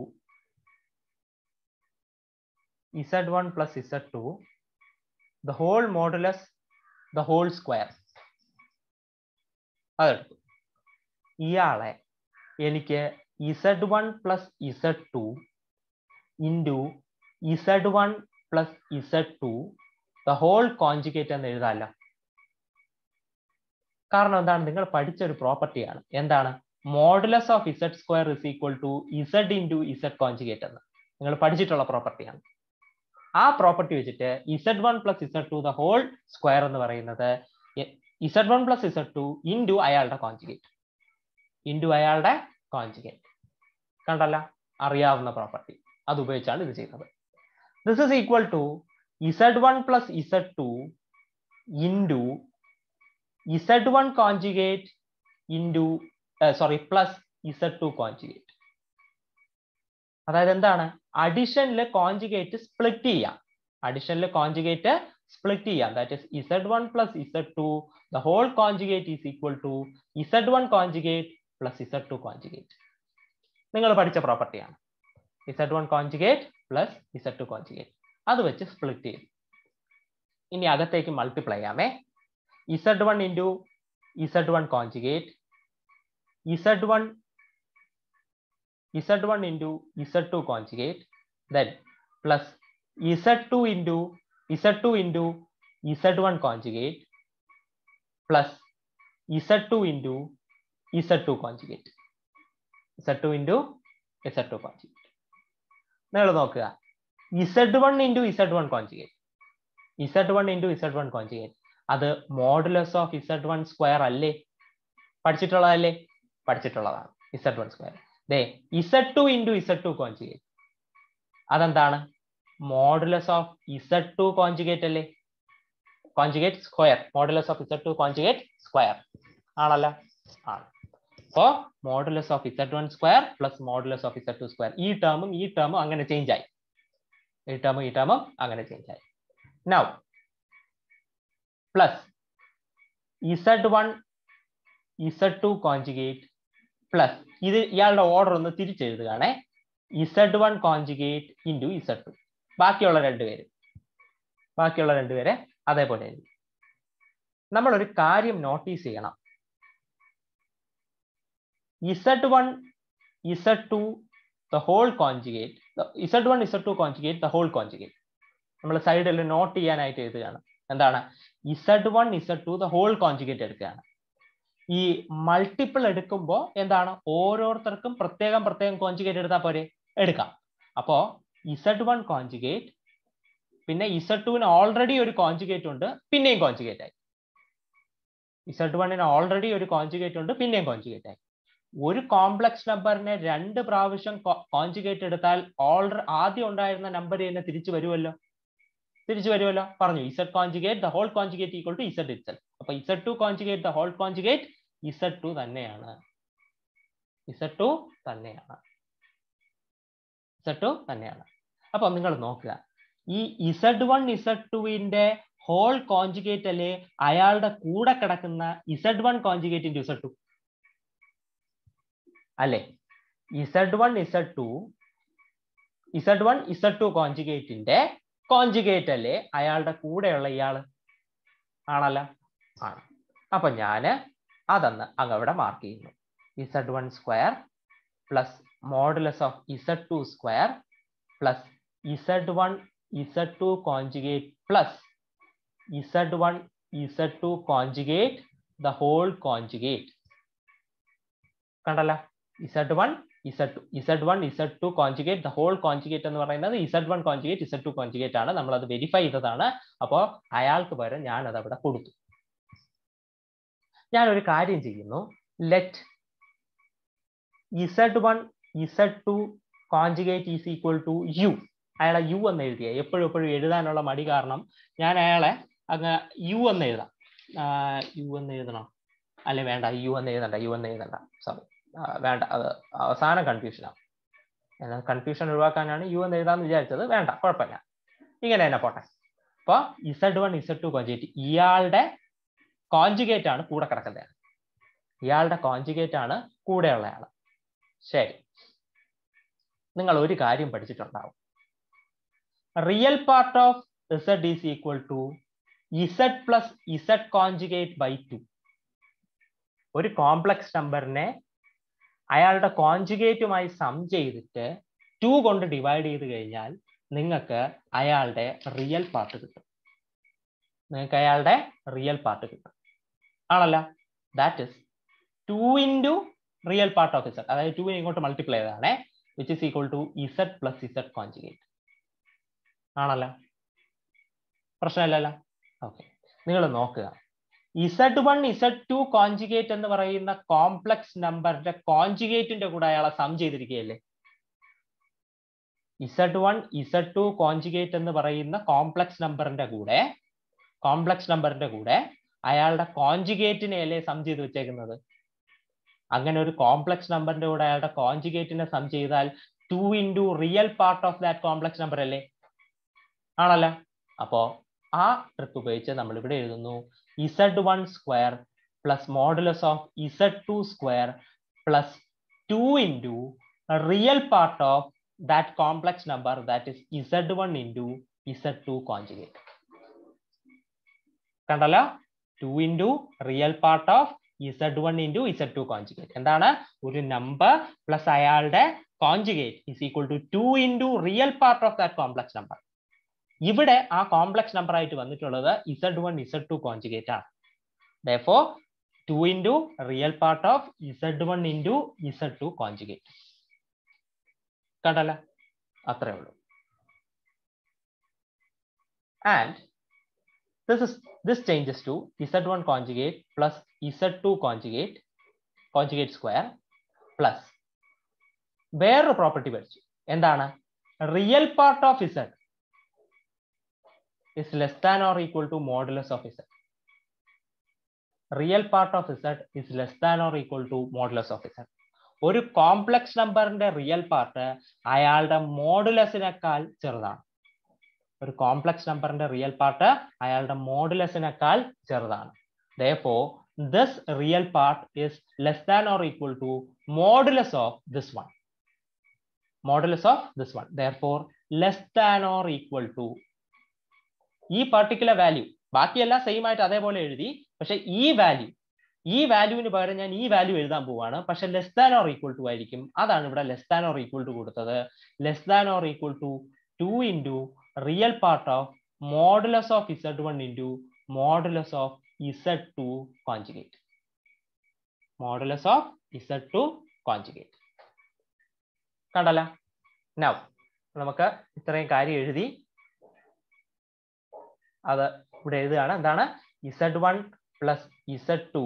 [SPEAKER 1] z1 plus z2 the whole modulus the whole square അതെടുത്തു ഇയാളെ എനിക്ക് z one plus Z two into z one plus Z two the whole conjugate എന്ന് എഴുതാമല്ലോ കാരണം എന്താണ് നിങ്ങൾ പഠിച്ച ഒരു പ്രോപ്പർട്ടിയാണ് എന്താണ് modulus of z square is equal to z into z conjugate എന്ന് നിങ്ങൾ പഠിച്ചിട്ടുള്ള പ്രോപ്പർട്ടിയാണ് ആ പ്രോപ്പർട്ടി വെച്ചിട്ട് z one plus Z two the whole square എന്ന് പറയുന്നത് z one plus Z two into അയാളുടെ കോൺജുഗേറ്റ് ഇൻറ്റു അയാളുടെ കോൺജുഗേറ്റ് കണ്ടല്ല അറിയാവുന്ന പ്രോപ്പർട്ടി അത് ഉപയോഗിച്ചാണ് ഇത് ചെയ്യുന്നത് this is equal to z one plus Z two into z one conjugate into sorry plus Z two conjugate അതായത് എന്താണ് അഡിഷനിൽ കോൺജുഗേറ്റ് സ്പ്ലിറ്റ് ചെയ്യാം അഡിഷനിൽ കോൺജുഗേറ്റ് സ്പ്ലിറ്റ് ചെയ്യാം that is z one plus Z two the whole conjugate is equal to z one conjugate plus Z two conjugate നിങ്ങൾ പഠിച്ച പ്രോപ്പർട്ടിയാണ് z one conjugate plus Z two conjugate അത് വെച്ച് split ചെയ്യും ഇനി അകത്തേക്ക് multiply ചെയ്യാമേ Z one into z one conjugate z1 z1 into z2 conjugate then plus z2 into z2 into z1 conjugate plus z2 into z2 conjugate z2 into z2 conjugate നിങ്ങൾ നോക്കുക z1 into z1 conjugate z1 into z1 conjugate അത് modulus of z1 square അല്ലേ പഠിച്ചിട്ടുള്ളതല്ലേ പഠിച്ചിട്ടുള്ളതാണ് z one square ദേ z two into z two conjugate അതെന്താണ് modulus of Z two conjugate അല്ലേ conjugate square modulus of Z two conjugate square ആണല്ലോ ആണ് അപ്പോ modulus of Z one square plus modulus of Z two square ഈ ടേമും ഈ ടേമും അങ്ങനെ ചേഞ്ച് ആയി ഈ ടേമും ഈ ടേമും അങ്ങനെ ചേഞ്ച് ആയി now plus z one z two conjugate plus ഇത് ഇയാളുടെ ഓർഡർ ഒന്ന് തിരിച്ചെഴുതുകയാണേ z one conjugate into z two ബാക്കിയുള്ള രണ്ടുപേര് ബാക്കിയുള്ള രണ്ടുപേരെ അതേപോലെ എഴുതി നമ്മൾ ഒരു കാര്യം നോട്ടീസ് ചെയ്യണം z one z two the whole conjugate z one z two conjugate the whole conjugate നമ്മൾ സൈഡിൽ നോട്ട് ചെയ്യാനായിട്ട് എഴുതുകയാണ് എന്താണ് Z one z two the whole conjugate എടുക്കുകയാണ് ഈ മൾട്ടിപ്പിൾ എടുക്കുമ്പോൾ എന്താണ് ഓരോരുത്തർക്കും പ്രത്യേകം പ്രത്യേകം കോൺജുഗേറ്റ് എടുത്താൽ പോരെ എടുക്കാം അപ്പോ ഇസഡ് വൺ കോൺജുഗേറ്റ് പിന്നെ ഇസഡ് ടുവിന് ഓൾറെഡി ഒരു കോൺജുഗേറ്റ് ഉണ്ട് പിന്നെയും കോൺജുഗേറ്റ് ആയി ഇസഡ് വണ്ണിന് ഓൾറെഡി ഒരു കോൺജുഗേറ്റ് ഉണ്ട് പിന്നെയും കോൺജുഗേറ്റ് ആയി ഒരു കോംപ്ലക്സ് നമ്പറിനെ രണ്ട് പ്രാവശ്യം കോൺജുഗേറ്റ് എടുത്താൽ ഓൾറെഡി ആദ്യം ഉണ്ടായിരുന്ന നമ്പർ തന്നെ തിരിച്ചു വരുമല്ലോ തിരിച്ചു വരുമല്ലോ പറഞ്ഞു z conjugate the whole conjugate equal to z itself അപ്പൊ z two conjugate the whole conjugate z two തന്നെയാണ് ഇസഡ് ടു തന്നെയാണ് ഇസഡ് ടു തന്നെയാണ് അപ്പൊ നിങ്ങൾ നോക്കുക ഈ ഇസഡ് വൺ ഇസഡ് ടുവിന്റെ ഹോൾ കോൺജുഗേറ്റ് അല്ലേ അയാളുടെ കൂടെ കിടക്കുന്ന z one conjugate into z two അല്ലെ z one z two z one z two കോൺജുഗേറ്റിന്റെ കോൺജുഗേറ്റ് അല്ലേ അയാളുടെ കൂടെയുള്ള ഇയാള് ആണല്ലോ ആണ് അപ്പൊ ഞാന് അതെന്ന് അങ്ങ് അവിടെ മാർക്ക് ചെയ്യുന്നു z one square plus modulus of Z two square plus z one z two conjugate plus z one z two conjugate the whole conjugate കണ്ടല്ലോ z one z two z one z two conjugate the whole conjugate എന്ന് പറയുന്നത് z one conjugate z two conjugate ആണ് നമ്മൾ അത് verify ചെയ്തതാണ് അപ്പോൾ അയാൾക്ക് പകരം ഞാൻ അത് അവിടെ കൊടുത്തു ഞാൻ ഒരു കാര്യം ചെയ്യുന്നു let z one z two conjugate is equal to u അയാളെ യു എന്ന് എഴുതിയ എപ്പോഴും എപ്പോഴും എഴുതാനുള്ള മടി കാരണം ഞാൻ അയാളെ അങ്ങ് യു എന്ന് എഴുതാം യു എന്ന് എഴുതണം അല്ലെ വേണ്ട യു എന്ന് എഴുതണ്ട യു എന്ന് എഴുതണ്ട സോറി വേണ്ട അത് അവസാനം കൺഫ്യൂഷനാണ് എന്നാൽ കൺഫ്യൂഷൻ ഒഴിവാക്കാനാണ് യു എന്ന് എഴുതാന്ന് വിചാരിച്ചത് വേണ്ട കുഴപ്പമില്ല ഇങ്ങനെ തന്നെ പോട്ടെ അപ്പോൾ z one z two conjugate ഇയാളുടെ കോൺജുഗേറ്റ് ആണ് കൂടെ കിടക്കുന്നത് ഇയാളുടെ കോൺജുഗേറ്റ് ആണ് കൂടെയുള്ള ആള് ശരി നിങ്ങൾ ഒരു കാര്യം പഠിച്ചിട്ടുണ്ടാവും real part of z is equal to z plus z conjugate by two ഒരു കോംപ്ലക്സ് നമ്പറിനെ അയാളുടെ കോൺജുഗേറ്റുമായി സം ചെയ്തിട്ട് ടു കൊണ്ട് ഡിവൈഡ് ചെയ്ത് കഴിഞ്ഞാൽ നിങ്ങൾക്ക് അയാളുടെ റിയൽ പാർട്ട് കിട്ടും നിങ്ങൾക്ക് അയാളുടെ റിയൽ പാർട്ട് കിട്ടും ആണല്ലോ that is two into real part of z അതായത് ടു ഇങ്ങോട്ട് മൾട്ടിപ്ലൈ ചെയ്തതാണേ which is equal to z plus z conjugate ആണല്ലോ പ്രശ്നമില്ലല്ലോ ഓക്കെ നിങ്ങൾ നോക്കുക z one z two conjugate എന്ന് പറയുന്ന കോംപ്ലക്സ് നമ്പറിന്റെ കോൺജുഗേറ്റിന്റെ കൂടെ അയാളെ സം ചെയ്തിരിക്കുകയല്ലേ z one z two conjugate എന്ന് പറയുന്ന കോംപ്ലക്സ് നമ്പറിന്റെ കൂടെ കോംപ്ലക്സ് നമ്പറിന്റെ കൂടെ അയാളുടെ കോൺജുഗേറ്റിനെ അല്ലേ സം ചെയ്ത് വെച്ചേക്കുന്നത് അങ്ങനെ ഒരു കോംപ്ലക്സ് നമ്പറിന്റെ കൂടെ അയാളുടെ കോൺജുഗേറ്റിനെ സം ചെയ്താൽ two into real part of that complex number അല്ലേ ആണല്ലോ അപ്പോ ആ ട്രിക്ക് ഉപയോഗിച്ച് നമ്മൾ ഇവിടെ എഴുതുന്നു z one square plus modulus of Z two square plus two into real part of that complex number that is z one into z two conjugate കണ്ടല്ലോ two into real part of Z one into z two conjugate എന്താണ് ഒരു number plus അയാളുടെ conjugate is equal to two into real part of that complex number ഇവിടെ ആ complex number ആയിട്ട് വന്നിട്ടുള്ളത് z one z two conjugate ആണ് ദോ two into real part of Z one into z two conjugate കണ്ടല്ല അത്രേ ഉള്ളൂ and this is this changes to z1 conjugate plus z2 conjugate conjugate square plus വേറൊരു property പഠിച്ചു എന്താണ് real part of Z is less than or equal to modulus of z. Real part of z is less than or equal to modulus of z. ഒരു complex നമ്പറിന്റെ real part അയാളുടെ മോഡുലസിനേക്കാൾ ചെറുതാണ് ഒരു complex നമ്പറിന്റെ real part അയാളുടെ മോഡുലസിനേക്കാൾ ചെറുതാണ് though this real part is less than or equal to modulus of this one modulus of this one though less than or equal to ഈ പർട്ടിക്കുലർ വാല്യൂ ബാക്കിയെല്ലാം സെയിം ആയിട്ട് അതേപോലെ എഴുതി പക്ഷെ ഈ വാല്യൂ ഈ വാല്യൂവിന് പകരം ഞാൻ ഈ വാല്യൂ എഴുതാൻ പോവാണ് പക്ഷെ less than or equal to ആയിരിക്കും അതാണ് ഇവിടെ less than or equal to കൊടുത്തത് less than or equal to two into real part of modulus of Z one into modulus of Z two conjugate modulus of Z two conjugate കണ്ടല്ല now നമുക്ക് ഇത്രയും കാര്യം എഴുതി അത് ഇവിടെ എഴുതുകയാണ് എന്താണ് Z one plus z2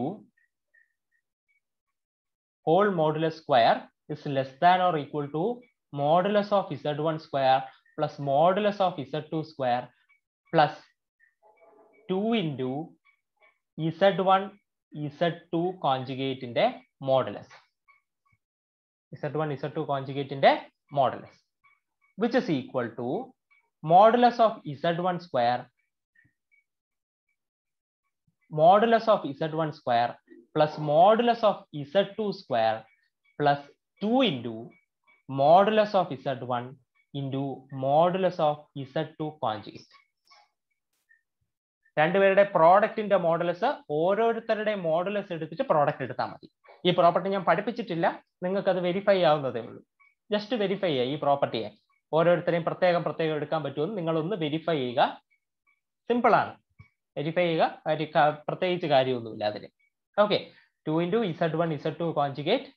[SPEAKER 1] whole modulus square is less than or equal to modulus of z1 square plus modulus of z2 square plus 2 into z1 z2 conjugate ന്റെ modulus z1 z2 conjugate ന്റെ modulus which is equal to modulus of z1 square modulus of z1 square plus modulus of z2 square plus 2 into modulus of z1 into modulus of z2 conjugate. രണ്ടുപേരുടെ പ്രോഡക്റ്റിന്റെ modulus ഓരോരുത്തരുടെ modulus എടുത്തിട്ട് product എടുത്താൽ മതി ഈ property ഞാൻ പഠിപ്പിച്ചിട്ടില്ല നിങ്ങൾക്ക് അത് വെരിഫൈ ആവുന്നതേ ഉള്ളൂ ജസ്റ്റ് വെരിഫൈ ചെയ്യുക ഈ പ്രോപ്പർട്ടിയെ ഓരോരുത്തരെയും പ്രത്യേകം പ്രത്യേകം എടുക്കാൻ പറ്റുമെന്ന് നിങ്ങളൊന്ന് വെരിഫൈ ചെയ്യുക സിമ്പിൾ ആണ് വെരിഫൈ ചെയ്യുക പ്രത്യേകിച്ച് കാര്യമൊന്നുമില്ല അതിന് okay 2 into z1 z2 conjugate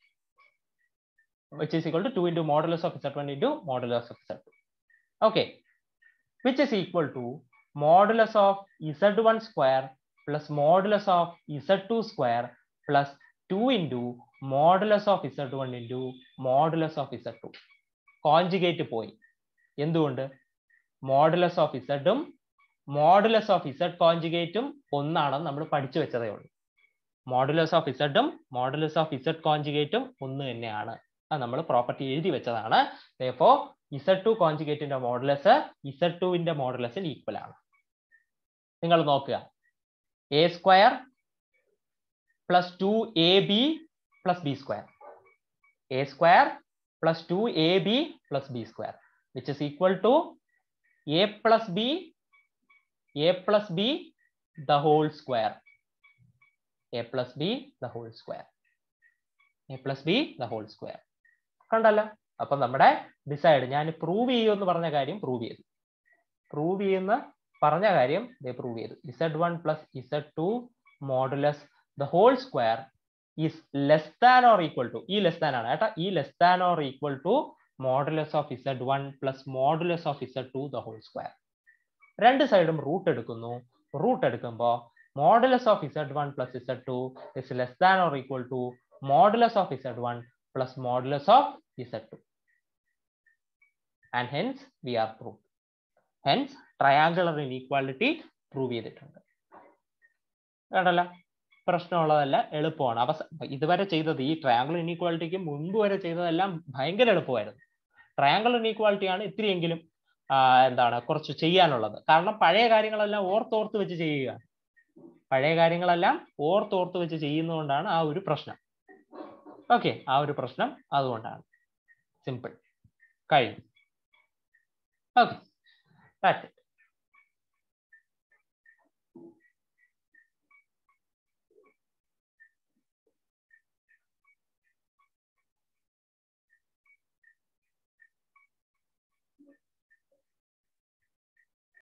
[SPEAKER 1] which is equal to 2 into modulus of z1 into modulus of z2 okay which is equal to modulus of z1 square plus modulus of z2 square plus 2 into modulus of z1 into modulus of z2 conjugate പോയി എന്തുകൊണ്ട് modulus of ഇസഡും modulus of Z കോഞ്ചുഗേറ്റും ഒന്നാണെന്ന് നമ്മൾ പഠിച്ചു വെച്ചതേ ഉള്ളൂ modulus of ഇസഡും മോഡുലസ് ഓഫ് ഇസഡ് കോഞ്ചുഗേറ്റും ഒന്ന് തന്നെയാണ് അത് നമ്മൾ പ്രോപ്പർട്ടി എഴുതി വെച്ചതാണ് അപ്പോൾ ഇസഡ് ടു കോഞ്ചുഗേറ്റിന്റെ മോഡുലസ് ഇസഡ് ടുവിന്റെ മോഡുലസിന് ഈക്വൽ ആണ് നിങ്ങൾ നോക്കുക A square plus two A B plus B square A square plus two A B plus B square which is equal to A plus B A plus B the whole square A plus B the whole square A plus B the whole square കണ്ടല്ലോ അപ്പൊ നമ്മുടെ decide ഞാൻ prove ചെയ്യുമെന്ന് പറഞ്ഞ കാര്യം prove ചെയ്തു prove ചെയ്യുന്ന പറഞ്ഞ കാര്യം പ്രൂവ് ചെയ്തു Z one plus Z two modulus the whole square is less than or equal to ഈ ലെസ് ദാൻ ആണ് കേട്ടോ ഈ less than or equal to modulus of Z one plus modulus of Z two the whole square രണ്ട് സൈഡും root എടുക്കുന്നു root എടുക്കുമ്പോൾ modulus of z1 plus z2 is less than or equal to modulus of z1 plus modulus of z2 and hence we are proved hence triangular inequality prove ചെയ്തിട്ടുണ്ട് വേണ്ടല്ല പ്രശ്നമുള്ളതല്ല എളുപ്പമാണ് അവസ ഇതുവരെ ചെയ്തത് ഈ triangle ഇനീക്വാളിറ്റിക്ക് മുൻപ് വരെ ചെയ്തതെല്ലാം ഭയങ്കര എളുപ്പമായിരുന്നു ട്രയാങ്കിൾ ഇനീക്വാളിറ്റി ആണ് ഇത്തിരിയെങ്കിലും എന്താണ് കുറച്ച് ചെയ്യാനുള്ളത് കാരണം പഴയ കാര്യങ്ങളെല്ലാം ഓർത്തോർത്ത് വെച്ച് ചെയ്യുക പഴയ കാര്യങ്ങളെല്ലാം ഓർത്തോർത്ത് വെച്ച് ചെയ്യുന്നതുകൊണ്ടാണ് ആ ഒരു പ്രശ്നം ഓക്കെ ആ ഒരു പ്രശ്നം അതുകൊണ്ടാണ് സിമ്പിൾ കഴിഞ്ഞു ഓക്കെ